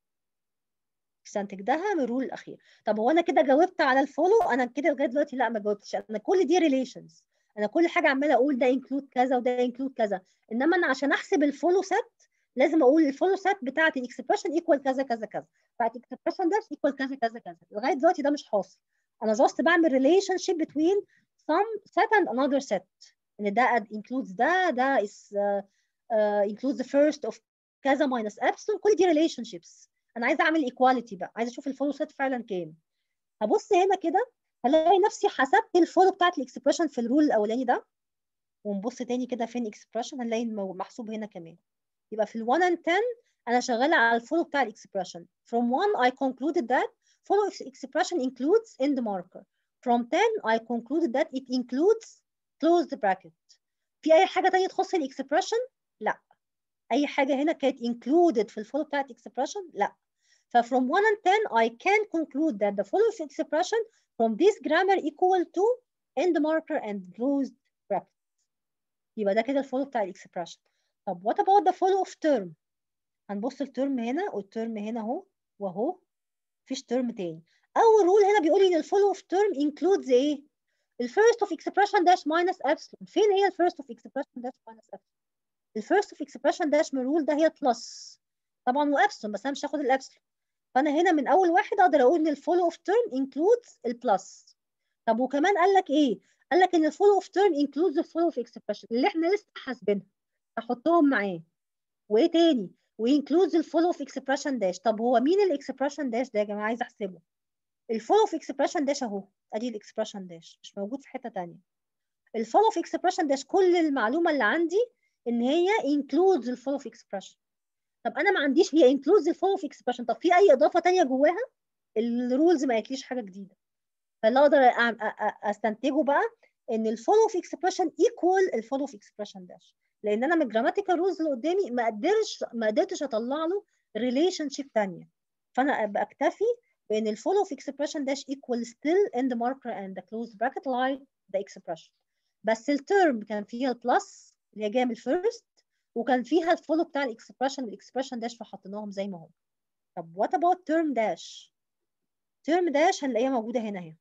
استنتجتها من الرول الاخير طب هو انا كده جاوبت على الفولو انا كده لغايه دلوقتي لا ما جاوبتش انا كل دي ريليشنز انا كل حاجه عماله اقول ده انكلود كذا وده انكلود كذا انما انا عشان احسب الفولو سيت لازم اقول الفولو سيت بتاعت الاكسبريشن ايكوال كذا كذا كذا بتاعت الاكسبريشن ده ايكوال كذا كذا كذا لغايه دلوقتي ده مش حاصل انا جاست بعمل ريليشن شيب between some set and another set ان ده includes ده ده is uh, uh, includes the first of كذا minus epsilon كل دي relationships انا عايزه اعمل ايكواليتي بقى عايزه اشوف الفولو سيت فعلا كام هبص هنا كده هلاقي نفسي حسبت الفولو بتاعت الاكسبريشن في الرول الاولاني ده ونبص تاني كده فين اكسبريشن هنلاقي المو- محسوب هنا كمان يبقى في ال 1 and 10 انا شغاله على الفولو بتاع الاكسبريشن from 1 I concluded that follow of expression includes end marker from 10 I concluded that it includes closed bracket في اي حاجه تانية تخص الاكسبريشن لا اي حاجه هنا كانت included في الفولو بتاعت expression لا ف from 1 and 10 I can conclude that the follow of expression from this grammar equal to end marker and closed bracket يبقى ده كده الفولو بتاع الاكسبريشن طب what about the follow of term هنبص الترم هنا والترم هنا اهو واهو مفيش ترم تاني اول رول هنا بيقول لي ان الفولو اوف ترم includes ايه الفيرست اوف اكسبريشن داش ماينس ابسلون فين هي الفيرست اوف اكسبريشن داش ماينس ابسلون الفيرست اوف اكسبريشن داش من الرول ده هي بلس طبعا وابسلون بس انا مش هاخد الابسلون فانا هنا من اول واحد اقدر اقول ان الفولو اوف ترم includes البلس طب وكمان قال لك ايه قال لك ان الفولو اوف ترم includes الفولو اوف اكسبريشن اللي احنا لسه حاسبينها احطهم معاه وايه تاني وينكلودز الفولو اوف اكسبريشن داش طب هو مين الاكسبريشن داش ده يا جماعه عايز احسبه الفولو اوف اكسبريشن داش اهو ادي الاكسبريشن داش مش موجود في حته تانية الفولو اوف اكسبريشن داش كل المعلومه اللي عندي ان هي انكلودز الفولو اوف اكسبريشن طب انا ما عنديش هي انكلودز الفولو اوف اكسبريشن طب في اي اضافه تانية جواها الرولز ما قالتليش حاجه جديده فاللي اقدر أع- أ- أ- استنتجه بقى ان الفولو اوف اكسبريشن ايكوال الفولو اوف اكسبريشن داش لان انا من الجراماتيكال رولز اللي قدامي ما قدرش ما قدرتش اطلع له ريليشن شيب ثانيه فانا ابقى اكتفي بان الفولو اوف اكسبريشن داش ايكوال ستيل end marker and the closed bracket like the expression بس الترم كان فيها البلس اللي هي جايه من الفيرست وكان فيها الفولو بتاع الاكسبريشن والاكسبريشن داش فحطيناهم زي ما هم طب what about term dash term dash هنلاقيها موجوده هنا اهي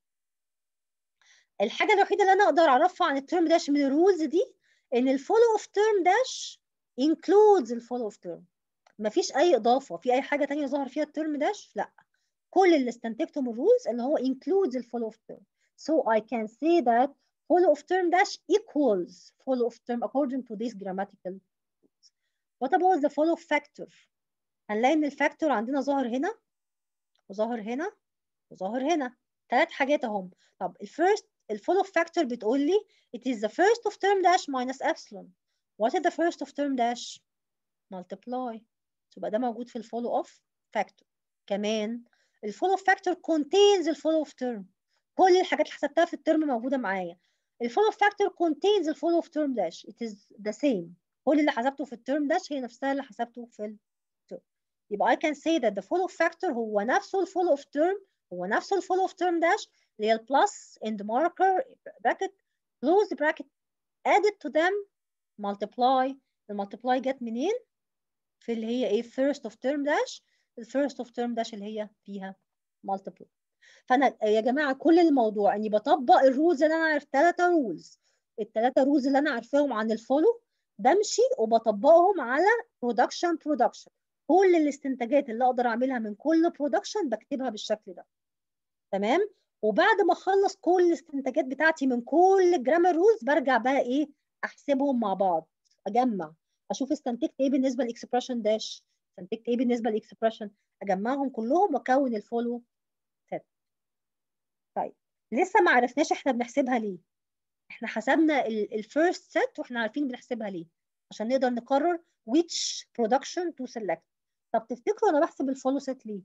الحاجه الوحيده اللي انا اقدر اعرفها عن الترم داش من الرولز دي ان الفولو اوف ترم داش includes الفولو اوف ترم مفيش اي اضافه في اي حاجه تانية ظهر فيها الترم داش لا كل اللي استنتجته من الرولز ان هو includes الفولو اوف ترم so I can say that follow of term dash equals follow of term according to this grammatical rules. What about the follow of factor? هنلاقي ان الفاكتور عندنا ظاهر هنا وظاهر هنا وظاهر هنا ثلاث حاجات اهم طب الفيرست الفولو اوف فاكتور بتقول لي it is the first of term dash minus epsilon what is the first of term dash multiply يبقى ده موجود في الفولو اوف فاكتور كمان الفولو اوف فاكتور contains الفولو اوف term كل الحاجات اللي حسبتها في الترم موجوده معايا الفولو فاكتور contains الفولو اوف تيرم داش it is the same كل اللي حسبته في الترم داش هي نفسها اللي حسبته في الترم يبقى I can say that the follow factor هو نفسه الفولو اوف تيرم هو نفسه الفولو اوف تيرم داش اللي هي البلس end marker bracket close bracket added to them multiply المultiply جت منين في اللي هي ايه first of term dash الفيرست اوف تيرم داش اللي هي فيها multiple فانا يا جماعه كل الموضوع اني بطبق الرولز اللي انا عارف ثلاثه رولز الثلاثه رولز اللي انا عارفاهم عن الفولو بمشي وبطبقهم على برودكشن برودكشن كل الاستنتاجات اللي اقدر اعملها من كل برودكشن بكتبها بالشكل ده تمام وبعد ما اخلص كل الاستنتاجات بتاعتي من كل الجرامر رولز برجع بقى ايه احسبهم مع بعض اجمع اشوف استنتجت ايه بالنسبه للاكسبريشن داش استنتجت ايه بالنسبه للاكسبريشن اجمعهم كلهم واكون الفولو سيت طيب لسه ما عرفناش احنا بنحسبها ليه احنا حسبنا الفيرست سيت واحنا عارفين بنحسبها ليه عشان نقدر نقرر which production to select طب تفتكروا انا بحسب الفولو سيت ليه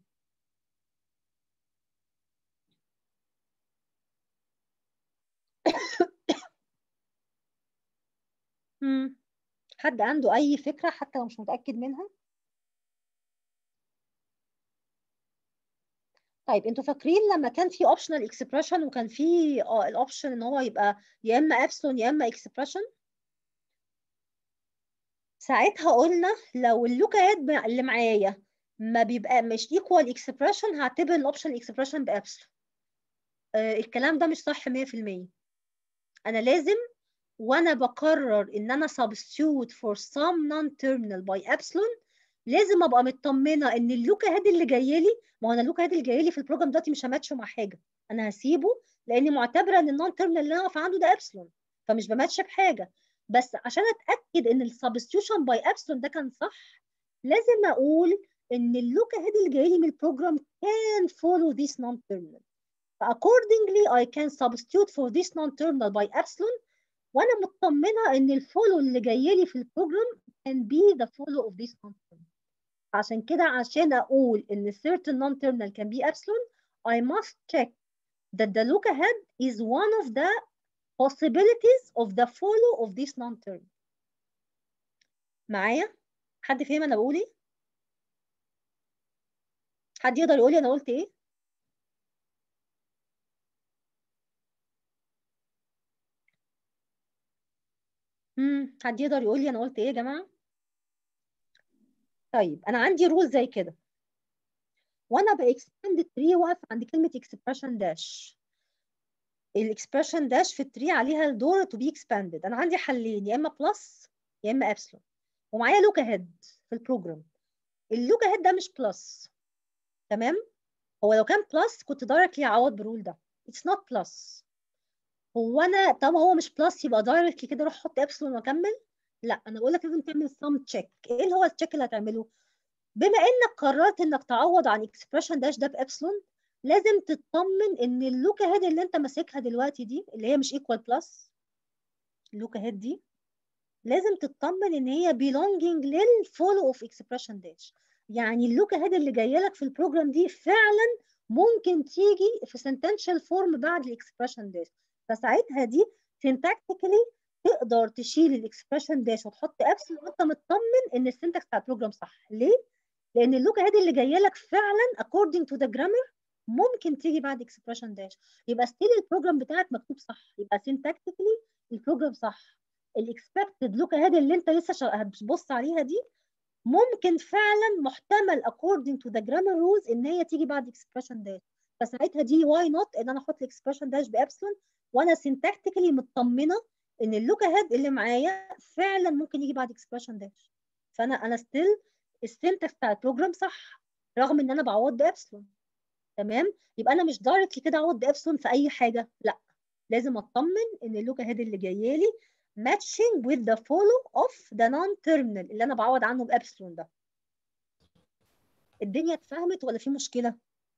مم. حد عنده اي فكره حتى لو مش متاكد منها طيب انتوا فاكرين لما كان في اوبشنال اكسبريشن وكان في الاوبشن ان هو يبقى يا اما ابسلون يا اما اكسبريشن ساعتها قلنا لو اللوكات اللي معايا ما بيبقى مش ايكوال اكسبريشن هعتبر الاوبشن اكسبريشن بابسلون آه الكلام ده مش صح 100% انا لازم وانا بقرر ان انا substitute for some non-terminal by epsilon لازم ابقى مطمنه ان اللوكا هاد اللي جاي لي ما هو انا اللوكا هاد اللي جاي لي في البروجرام دلوقتي مش هماتشه مع حاجه انا هسيبه لاني معتبره ان النون تيرمينال اللي انا واقفه عنده ده ابسلون فمش بماتش بحاجه بس عشان اتاكد ان السبستيوشن باي ابسلون ده كان صح لازم اقول ان اللوكا هاد اللي جاي لي من البروجرام can follow this non-terminal accordingly I can substitute for this non-terminal by epsilon وانا مطمنه ان الفولو اللي جاي لي في البروجرام can be the follow of this non-terminal عشان كده عشان اقول ان certain non-terminal can be epsilon I must check that the lookup ahead is one of the possibilities of the follow of this non-terminal معايا حد فهم انا بقول ايه حد يقدر يقول لي انا قلت ايه امم حد يقدر يقول لي انا قلت ايه يا جماعه طيب انا عندي رول زي كده وانا باكسباند التري واقف عند كلمه اكسبريشن داش الاكسبريشن داش في التري عليها الدور تو بي اكسباندد انا عندي حلين يا اما بلس يا اما ابسلون ومعايا لوكا هيد في البروجرام اللوكا هيد ده مش بلس تمام هو لو كان بلس كنت دايركتلي اعوض بالرول ده اتس نوت بلس هو انا طالما هو مش بلس يبقى دايركتلي كده اروح احط ابسلون واكمل لا انا بقول لك لازم تعمل سم تشيك ايه اللي هو التشيك اللي هتعمله بما انك قررت انك تعوض عن اكسبريشن داش ده بابسلون لازم تطمن ان اللوكا هيد اللي انت ماسكها دلوقتي دي اللي هي مش ايكوال بلس اللوكا هيد دي لازم تطمن ان هي belonging للفولو اوف اكسبريشن داش يعني اللوكا هيد اللي جايه لك في البروجرام دي فعلا ممكن تيجي في سنتنشال فورم بعد الاكسبريشن داش فساعتها دي سينتاكتيكالي تقدر تشيل الاكسبريشن داش وتحط ابسل وانت مطمن ان السنتكس بتاع البروجرام صح ليه لان اللوكا هيد اللي جايه لك فعلا according to the grammar ممكن تيجي بعد اكسبريشن داش يبقى ستيل البروجرام بتاعك مكتوب صح يبقى سينتاكتيكلي البروجرام صح الاكسبكتد لوكا هيد اللي انت لسه هتبص عليها دي ممكن فعلا محتمل according to the grammar rules ان هي تيجي بعد اكسبريشن داش فساعتها دي واي نوت ان انا احط الاكسبريشن داش بابسلون وانا سينتاكتيكلي مطمنه ان اللوكا هيد اللي معايا فعلا ممكن يجي بعد اكسبريشن داش فانا انا ستيل السنتكس بتاع البروجرام صح رغم ان انا بعوض بابسلون تمام يبقى انا مش دايركتلي كده اعوض بابسلون في اي حاجه لا لازم اطمن ان اللوكا هيد اللي جايه لي matching with the follow of the non-terminal اللي انا بعوض عنه بابسلون ده الدنيا اتفهمت ولا في مشكله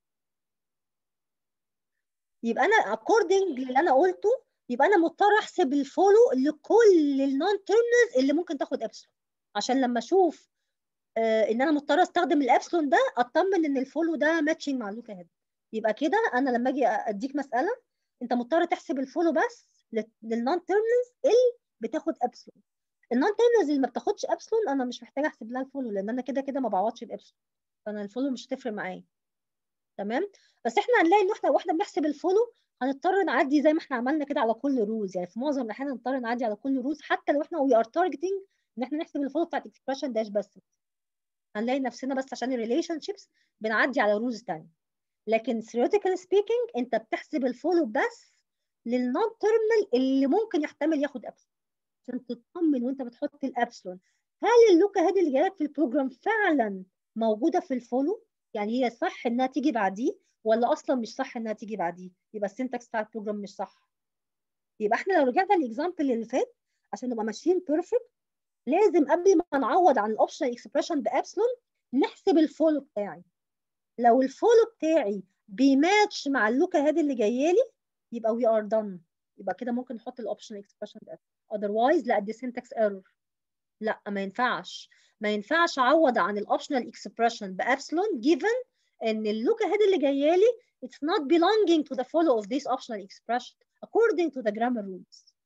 يبقى انا according للي انا قلته يبقى انا مضطر احسب الفولو لكل النون تيرمينالز اللي ممكن تاخد ابسلون عشان لما اشوف آه ان انا مضطر استخدم الابسلون ده اطمن ان الفولو ده ماتشنج مع اللوكا هيد يبقى كده انا لما اجي اديك مساله انت مضطر تحسب الفولو بس للنون تيرمينالز اللي بتاخد ابسلون النون تيرمينالز اللي ما بتاخدش ابسلون انا مش محتاجه احسب لها الفولو لان انا كده كده ما بعوضش بابسلون فانا الفولو مش هتفرق معايا تمام بس احنا هنلاقي ان احنا واحنا بنحسب الفولو هنضطر نعدي زي ما احنا عملنا كده على كل روز يعني في معظم الاحيان هنضطر نعدي على كل روز حتى لو احنا وي ار تارجتنج ان احنا نحسب الفولو بتاعت اكسبريشن داش بس هنلاقي نفسنا بس عشان الريليشن شيبس بنعدي على روز تانية لكن theoretically speaking انت بتحسب الفولو بس للنون تيرمينال اللي ممكن يحتمل ياخد ابسلون عشان تطمن وانت بتحط الابسلون هل اللوكا هيد اللي جايلك في البروجرام فعلا موجوده في الفولو يعني هي صح انها تيجي بعديه ولا اصلا مش صح انها تيجي بعديه يبقى السنتكس بتاع البروجرام مش صح يبقى احنا لو رجعنا للاكزامبل اللي فات عشان نبقى ماشيين بيرفكت لازم قبل ما نعوض عن الاوبشنال اكسبريشن بابسلون نحسب الفولو بتاعي لو الفولو بتاعي بيماتش مع اللوكا هيد اللي جايه لي يبقى وي ار دون يبقى كده ممكن نحط الاوبشنال اكسبريشن ده اذروايز لا دي سنتكس ايرور لا ما ينفعش ما ينفعش اعوض عن الاوبشنال اكسبريشن بابسلون جيفن ان اللوكا هيد اللي جايه لي it's not belonging to the follow of this optional expression according to the grammar rules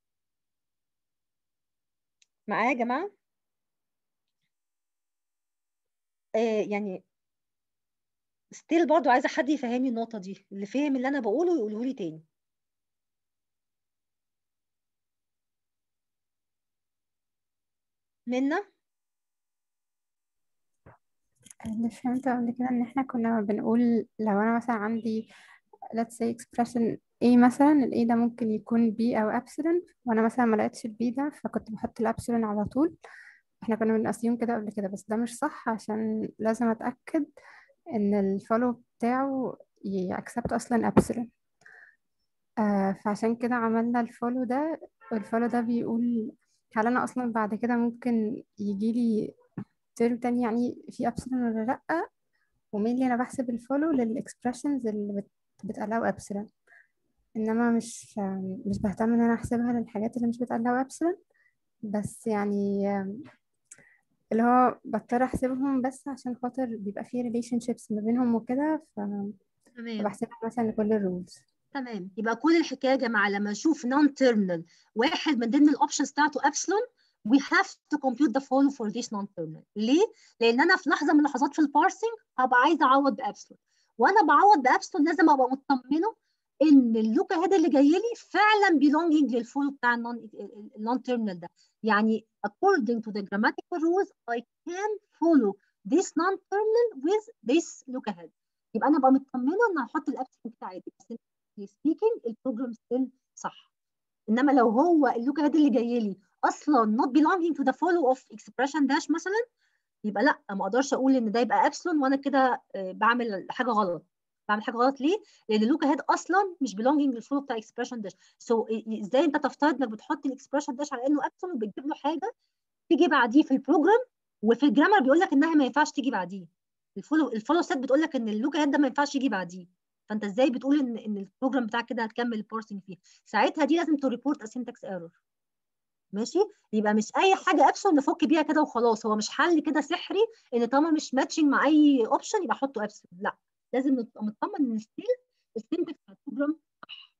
معايا يا جماعه آه يعني ستيل برضو عايزه حد يفهمني النقطه دي اللي فهم اللي انا بقوله يقوله لي تاني منا اللي فهمته قبل كده ان احنا كنا بنقول لو انا مثلا عندي let's say expression A مثلا ال A ده ممكن يكون B أو epsilon وأنا مثلا ما لقيتش ال B ده فكنت بحط الابسلون على طول احنا كنا بنقسم كده قبل كده بس ده مش صح عشان لازم أتأكد إن الفولو بتاعه يأكسبت أصلا ابسلون آه فعشان كده عملنا الفولو ده والفولو ده بيقول هل أنا أصلا بعد كده ممكن يجيلي ترم تاني يعني في ابسلون ولا لأ ومين اللي أنا بحسب الفولو للإكسبريشنز اللي بت بتقلقوا ابسلون انما مش مش بهتم ان انا احسبها للحاجات اللي مش بتقلقوا ابسلون بس يعني اللي هو بضطر احسبهم بس عشان خاطر بيبقى فيه ريليشن شيبس ما بينهم وكده ف تمام بحسبها مثلا لكل الرولز تمام يبقى كل الحكايه يا جماعه لما اشوف نون تيرمينال واحد من ضمن الاوبشنز بتاعته ابسلون we have to compute the follow for this non-terminal ليه؟ لأن أنا في لحظة من اللحظات في البارسنج هبقى عايزة أعوض بأبسلون وأنا بعوض بأبسلون لازم أبقى مطمنة إن اللوكا هيد اللي جاي لي فعلا belonging للفولو بتاع النون تيرمينال ده يعني according to the grammatical rules I can follow this non-terminal with this lookup ahead يبقى أنا أبقى مطمنة إن هحط الأبسلون بتاعي بس speaking البروجرام ستيل صح انما لو هو اللوكا هيد اللي جاي لي اصلا not belonging to the follow of expression dash مثلا يبقى لا ما اقدرش اقول ان ده يبقى ابسلون وانا كده بعمل حاجه غلط بعمل حاجه غلط ليه؟ لان اللوكا هيد اصلا مش belonging للفولو بتاع expression dash سو so, ازاي انت تفترض انك بتحط الاكسبريشن داش على انه ابسلون وبتجيب له حاجه تيجي بعديه في البروجرام وفي الجرامر بيقول لك انها ما ينفعش تيجي بعديه الفولو الفولو سيت بتقول لك ان اللوكا هيد ده ما ينفعش يجي بعديه فانت ازاي بتقول ان ان البروجرام بتاعك كده هتكمل البارسنج فيه ساعتها دي لازم تريبورت اسينتاكس ايرور ماشي يبقى مش اي حاجه ابسون نفك بيها كده وخلاص هو مش حل كده سحري ان طالما مش ماتشنج مع اي اوبشن يبقى احطه ابسون لا لازم نبقى مطمن ان ستيل السينتاكس بتاع البروجرام صح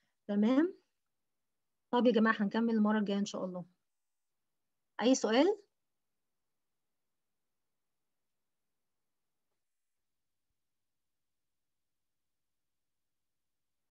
تمام طب يا جماعه هنكمل المره الجايه ان شاء الله اي سؤال